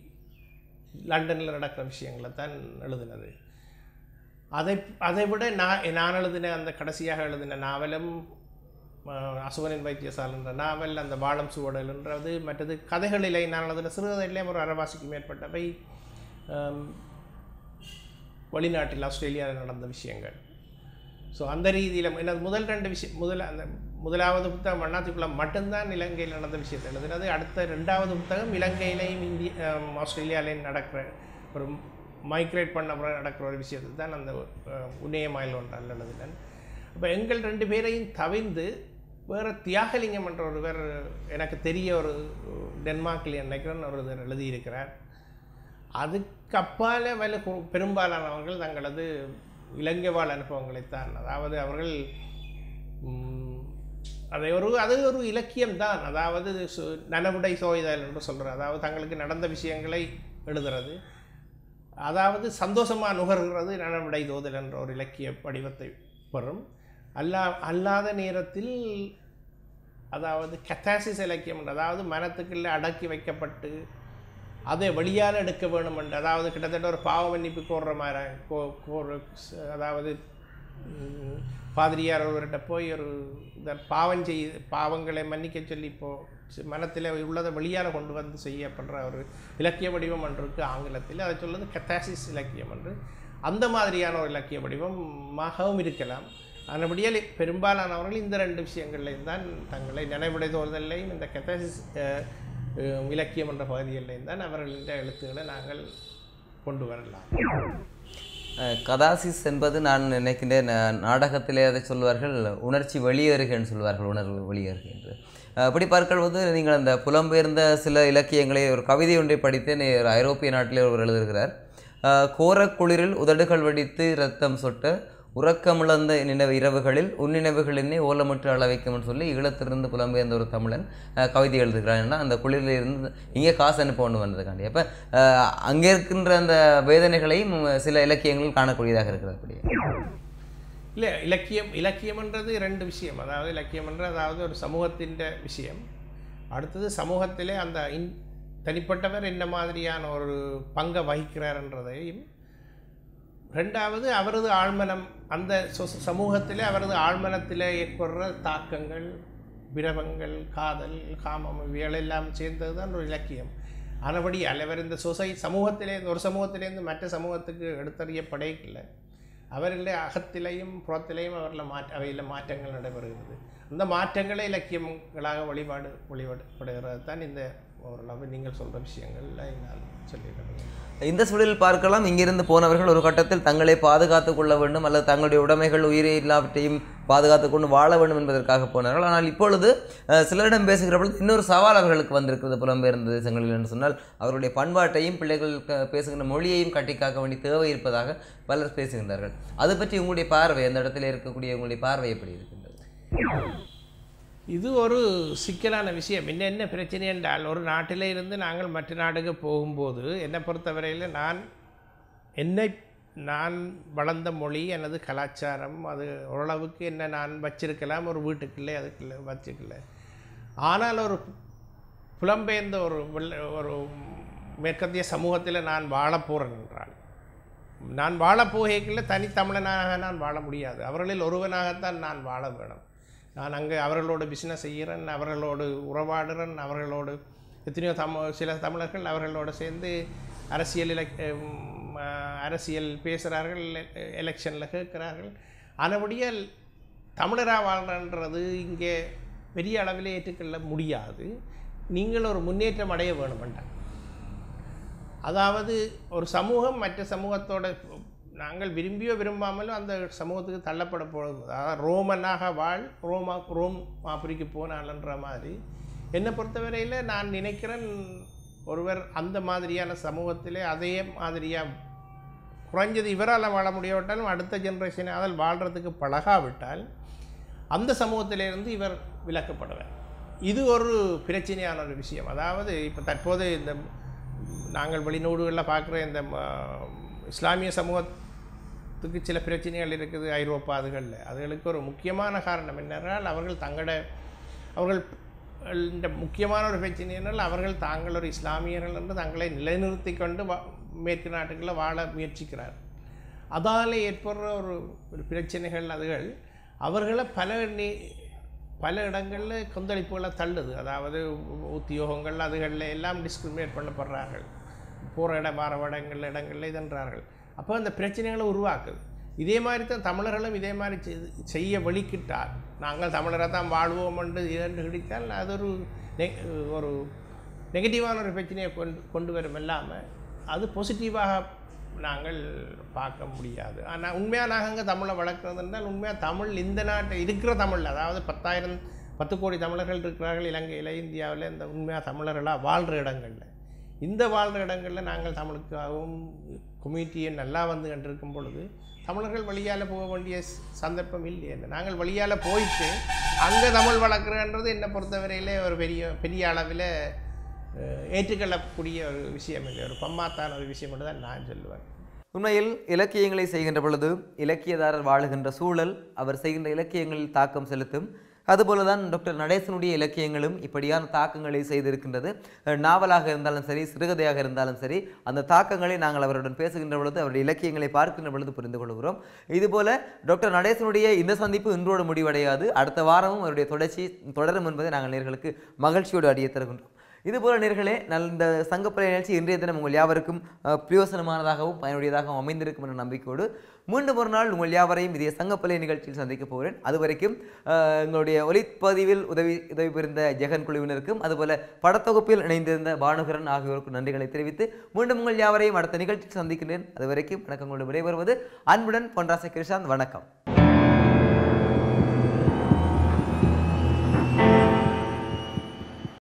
லண்டனில் நடக்கிற விஷயங்களை தான் எழுதினது அதை அதை விட நான் நான் எழுதின அந்த கடைசியாக எழுதின நாவலும் அஹ், அசுவனின் வைத்தியசாலை என்ற நாவல் அந்த வாழம் சுவடல்ன்றது மற்றது கதைகளிலே நான் எழுதின சிறுகதையிலே ஒரு அரைவாசிக்கு மேற்பட்டவை அம், வெளிநாட்டில் ஆஸ்திரேலியாவில் நடந்த விஷயங்கள் ஸோ அந்த ரீதியில் என்ன முதல் ரெண்டு விஷயம் முதல் அந்த முதலாவது புத்தகம் வண்ணாத்திக்குளம் மட்டும்தான் இலங்கையில் நடந்த விஷயத்தை எழுதினது அடுத்த ரெண்டாவது புத்தகம் இலங்கையிலையும் இந்திய அஹ், ஆஸ்திரேலியாவிலையும் நடக்கிற ஒரு மைக்ரேட் பண்ண பிறகு நடக்கிற ஒரு விஷயத்தை தான் அந்த அஹ், உன்னையமாயில் ஒன்றால் எழுதினேன் அப்போ எங்கள் ரெண்டு பேரையும் தவிர்ந்து வேறு தியாகலிங்கம் என்ற ஒருவர் எனக்கு தெரிய ஒரு டென்மார்க்கில் நினைக்கிறேன் ஒருவர் எழுதியிருக்கிறார் அதுக்கு அப்பால வல பெரும்பாலானவர்கள் தங்களது இலங்கை வாழ் அனுபவங்களைத்தான் அதாவது அவர்கள் ம், அதை ஒரு அது ஒரு இலக்கியம் தான் அதாவது சு- நனவுடை சோய்தல் என்று சொல்கிறது அதாவது தங்களுக்கு நடந்த விஷயங்களை எழுதுறது அதாவது சந்தோஷமாக நுகர்கிறது நனவிடை தோதல் என்ற ஒரு இலக்கிய வடிவத்தை பெறும் அல்லா அல்லாத நேரத்தில் அதாவது கத்தாசிஸ் இலக்கியம் என்று அதாவது மனத்துக்குள்ளே அடக்கி வைக்கப்பட்டு அதை வெளியால் எடுக்க வேணும் என்று அதாவது கிட்டத்தட்ட ஒரு பாவ மன்னிப்பு கோர்ற மாதிரி கோ கோர் அதாவது ம், பாதிரியார் ஒருவர்கிட்ட போய் ஒரு இந்த பாவம் செய் பாவங்களை மன்னிக்க சொல்லி இப்போ மனத்தில் உள்ளதை வெளியால் கொண்டு வந்து செய்யப்படுற ஒரு இலக்கிய வடிவம் ஒன்று இருக்குது ஆங்கிலத்தில் அதை சொல்லுது கத்தாசிஸ் இலக்கியம் என்று அந்த மாதிரியான ஒரு இலக்கிய வடிவமாகவும் இருக்கலாம் அதன்படியால் பெரும்பாலானவர்கள் இந்த ரெண்டு விஷயங்கள்லையும் தான் தங்களை நினைவுடைதோறுதல்லையும் இந்த கத்தாசிஸ் அஹ், அஹ், இலக்கியம் என்ற பகுதிகளிலையும் தான் அவர்களின் எழுத்துக்களை நாங்கள் கொண்டு வரலாம் அஹ், கதாசிஸ் என்பது நான் நினைக்கின்றேன் அஹ், நாடகத்திலே அதை சொல்வார்கள் உணர்ச்சி வெளியேறுகன்னு சொல்வார்கள் உணர்வு வெளியேறுக என்று அஹ், அப்படி பார்க்கும்போது நீங்கள் அந்த புலம்பெயர்ந்த சில இலக்கியங்களை ஒரு கவிதை ஒன்றை படித்தேன் ஒரு ஐரோப்பிய நாட்டிலே ஒருவர் எழுதுகிறார் அஹ், கோரக் குளிரில் உதடுகள் வெடித்து இரத்தம் சொட்ட உறக்கமிழந்த நினைவு இரவுகளில் உன்னினைவுகள் என்னை ஓலமிட்டு அள வைக்கும்னு சொல்லி ஈழத்திலிருந்து புலம்பெயர்ந்த ஒரு தமிழன் அஹ், கவிதை எழுதுகிறான் ஏன்னா அந்த குளிரில் இருந்து இங்கே காசு அனுப்ப ஒன்று வந்ததுக்காண்டி அப்போ அங்கே இருக்கின்ற அந்த வேதனைகளையும் சில இலக்கியங்களில் காணக்கூடியதாக இருக்கிறது அப்படியே இல்லை இலக்கியம் இலக்கியம்ன்றது ரெண்டு விஷயம் அதாவது இலக்கியம்ன்ற அதாவது ஒரு சமூகத்தின் விஷயம் அடுத்தது சமூகத்திலே அந்த இன் தனிப்பட்டவர் என்ன மாதிரியான ஒரு பங்கை வகிக்கிறார்ன்றதையும் ரெண்டாவது அவரது ஆழ்மனம் அந்த சொ- சமூகத்திலே அவரது ஆழ்மனத்திலே ஏற்படுற தாக்கங்கள் விரவங்கள் காதல் காமம் இவைகளெல்லாம் சேர்ந்தது தான் ஒரு இலக்கியம் ஆனபடி அவர் இந்த சொசை சமூகத்திலே ஒரு சமூகத்திலேருந்து மற்ற சமூகத்துக்கு எடுத்தறியப்படையில்லை அவரில் அகத்திலையும் புறத்திலையும் அவரில் மாற்ற அவையில் மாற்றங்கள் நடைபெறுகிறது அந்த மாற்றங்களே இலக்கியங்களாக வழிபாடு வழிபடுகிறது தான் இந்த ஓரளவு நீங்கள் சொல்கிற விஷயங்கள்ல நான் சொல்லியிருக்கிறேன் இந்த சூழலில் பார்க்கலாம் இங்கிருந்து போனவர்கள் ஒரு கட்டத்தில் தங்களை பாதுகாத்துக் கொள்ள வேண்டும் அல்லது தங்களுடைய உடைமைகள் உயிரை எல்லாவற்றையும் பாதுகாத்துக் கொண்டு வாழ வேண்டும் என்பதற்காக போனார்கள் ஆனால் இப்பொழுது அஹ், சிலரிடம் பேசுகிற பொழுது இன்னொரு சவால் அவர்களுக்கு வந்திருக்கிறது புலம்பெயர்ந்த தேசங்களில் என்று சொன்னால் அவருடைய பண்பாட்டையும் பிள்ளைகள் க- பேசுகின்ற மொழியையும் கட்டிக்காக்க வேண்டிய தேவை இருப்பதாக பலர் பேசுகின்றார்கள் அது பற்றி உங்களுடைய பார்வை அந்த இடத்துல இருக்கக்கூடிய உங்களுடைய பார்வை எப்படி இருக்கின்றது இது ஒரு சிக்கலான விஷயம் என்ன என்ன பிரச்சனை என்றால் ஒரு நாட்டிலே இருந்து நாங்கள் மற்ற நாடுக்கு போகும்போது என்னை பொறுத்தவரையில் நான் என்னை நான் வளர்ந்த மொழி எனது கலாச்சாரம் அது ஓரளவுக்கு என்ன நான் வச்சிருக்கலாம் ஒரு வீட்டுக்குள்ளே அதுக்குள்ளே வச்சுக்கல ஆனால் ஒரு புலம்பெயர்ந்த ஒரு வெள்ள ஒரு மேற்கத்திய சமூகத்தில் நான் வாழப் போகிறேன் என்றால் நான் வாழப் போகைக்குள்ள தனித்தமிழனாக நான் வாழ முடியாது அவர்களில் ஒருவனாகத்தான் நான் வாழ வேணும் நான் அங்கே அவர்களோடு பிஸ்னஸ் செய்கிறேன் அவர்களோடு உறவாடுறேன் அவர்களோடு எத்தனையோ தம சில தமிழர்கள் அவர்களோடு சேர்ந்து அரசியல் இலக் உம், அஹ், அரசியல் பேசுகிறார்கள் எலெக்ஷனில் கேட்கிறார்கள் ஆனபடியால் தமிழராக வாழ்றன்றது இங்கே பெரிய அளவில் ஏற்றுக்கொள்ள முடியாது நீங்கள் ஒரு முன்னேற்றம் அடைய வேணுமென்றால் அதாவது ஒரு சமூகம் மற்ற சமூகத்தோட நாங்கள் விரும்பியோ விரும்பாமலோ அந்த சமூகத்துக்கு தள்ளப்பட போகிறது அதாவது ரோமனாக வாழ் ரோமா ரோம் ஆப்பிரிக்கு போனாலன்ற மாதிரி என்னை பொறுத்தவரையில் நான் நினைக்கிறேன் ஒருவர் அந்த மாதிரியான சமூகத்திலே அதே மாதிரியாக குறைஞ்சது இவரால் வாழ முடியாவிட்டாலும் அடுத்த ஜென்ரேஷனை அதில் வாழ்கிறதுக்கு பழகாவிட்டால் அந்த சமூகத்திலிருந்து இவர் விலக்கப்படுவார் இது ஒரு பிரச்சனையான ஒரு விஷயம் அதாவது இப்போ தற்போது இந்த நாங்கள் வெளிநாடுகளில் பார்க்குற இந்த ம, இஸ்லாமிய சமூகத்துக்கு சில பிரச்சனைகள் இருக்குது ஐரோப்பா அதுகளில் அதுகளுக்கு ஒரு முக்கியமான காரணம் என்னென்றால் அவர்கள் தங்களோட அவர்கள் இந்த முக்கியமான ஒரு பிரச்சனை என்றால் அவர்கள் தாங்கள் ஒரு இஸ்லாமியர்கள் என்று தங்களை நிலைநிறுத்தி கொண்டு வா மேற்கு நாட்டுகளில் வாழ முயற்சிக்கிறார் அதால் ஏற்படுற ஒரு ஒரு பிரச்சனைகள் அதுகள் அவர்களை பல நி பல இடங்களில் கொந்தளிப்புகளை தள்ளுது அதாவது உ- உத்தியோகங்கள் அதுகளில் எல்லாம் டிஸ்கிரிமினேட் பண்ணப்படுறார்கள் போகிற இடம் வார இடங்கள் இடங்களில் இதன்றார்கள் அப்போ அந்த பிரச்சனைகளை உருவாக்குது இதே மாதிரி தான் தமிழர்களும் இதே மாதிரி செய்து- செய்ய வெளிக்கிட்டால் நாங்கள் தமிழரை தான் வாழ்வோம் என்று இரண்டு கிடைத்தால் அது ஒரு நெ- ஒரு நெகட்டிவான ஒரு பிரச்சனையை கொண்டு கொண்டு வரும் இல்லாமல் அது பாசிட்டிவாக நாங்கள் பார்க்க முடியாது ஆனால் உண்மையாக நாங்கள் அங்கே தமிழை வளர்க்குறது என்றால் உண்மையாக தமிழ் இந்த நாட்டை இருக்கிற தமிழ் அதாவது பத்தாயிரம் பத்து கோடி தமிழர்கள் இருக்கிறார்கள் இலங்கையில் இந்தியாவில் இந்த உண்மையாக தமிழர்களாக வாழ்கிற இடங்களில் இந்த வாழ்கிற இடங்களில் நாங்கள் தமிழுக்காகவும் கம்யூனிட்டியை நல்லா வந்து கண்டிருக்கும் பொழுது தமிழர்கள் வழியால் போக வேண்டிய ஸ்- சந்தர்ப்பம் இல்லையே நாங்கள் வழியால் போயிட்டு அங்கே தமிழ் வளர்க்குறன்றது என்னை பொறுத்தவரையிலே ஒரு பெரிய பெரிய அளவில் அஹ், ஏற்றுக்கொள்ளக்கூடிய ஒரு விஷயம் இல்லை ஒரு பம்மாத்தான ஒரு விஷயம் மட்டும் தான் நான் சொல்லுவேன் உண்மையில் இலக்கியங்களை செய்கின்ற பொழுது இலக்கியதாரர் வாழுகின்ற சூழல் அவர் செய்கின்ற இலக்கியங்களில் தாக்கம் செலுத்தும் அதுபோல தான் டாக்டர் நடேசனுடைய இலக்கியங்களும் இப்படியான தாக்கங்களை செய்திருக்கின்றது அஹ் நாவலாக இருந்தாலும் சரி சிறுகதையாக இருந்தாலும் சரி அந்த தாக்கங்களை நாங்கள் அவருடன் பேசுகின்ற பொழுது அவருடைய இலக்கியங்களை பார்க்கின்ற பொழுது புரிந்து கொள்கிறோம் இதுபோல டாக்டர் நடேசனுடைய இந்த சந்திப்பு இன்றோடு முடிவடையாது அடுத்த வாரமும் அவருடைய தொடர்ச்சி தொடரும் என்பதை நாங்கள் நேர்களுக்கு மகிழ்ச்சியோடு அறிய தருகின்றோம் இதுபோல நேர்களே நல் இந்த சங்கப்பலை நிகழ்ச்சி இன்றைய தினம் உங்கள் யாவருக்கும் அஹ், பிரயோசனமானதாகவும் பயனுடையதாகவும் அமைந்திருக்கும் என்ற நம்பிக்கையோடு மீண்டும் ஒரு நாள் உங்கள் யாவரையும் இதே சங்கப்பலை நிகழ்ச்சியில் சந்திக்க போகிறேன் அது வரைக்கும் அஹ், எங்களுடைய ஒலிப்பதிவில் உதவி உதவி புரிந்த ஜெகன் குழுவினருக்கும் அதுபோல படத்தொகுப்பில் இணைந்திருந்த பானுகரன் ஆகியோருக்கும் நன்றிகளை தெரிவித்து மீண்டும் உங்கள் யாவரையும் அடுத்த நிகழ்ச்சியில் சந்திக்கின்றேன் அது வரைக்கும் வணக்கம் கொண்டு விடைபெறுவது அன்புடன் பொன்ராசை கிருஷாந்த் வணக்கம்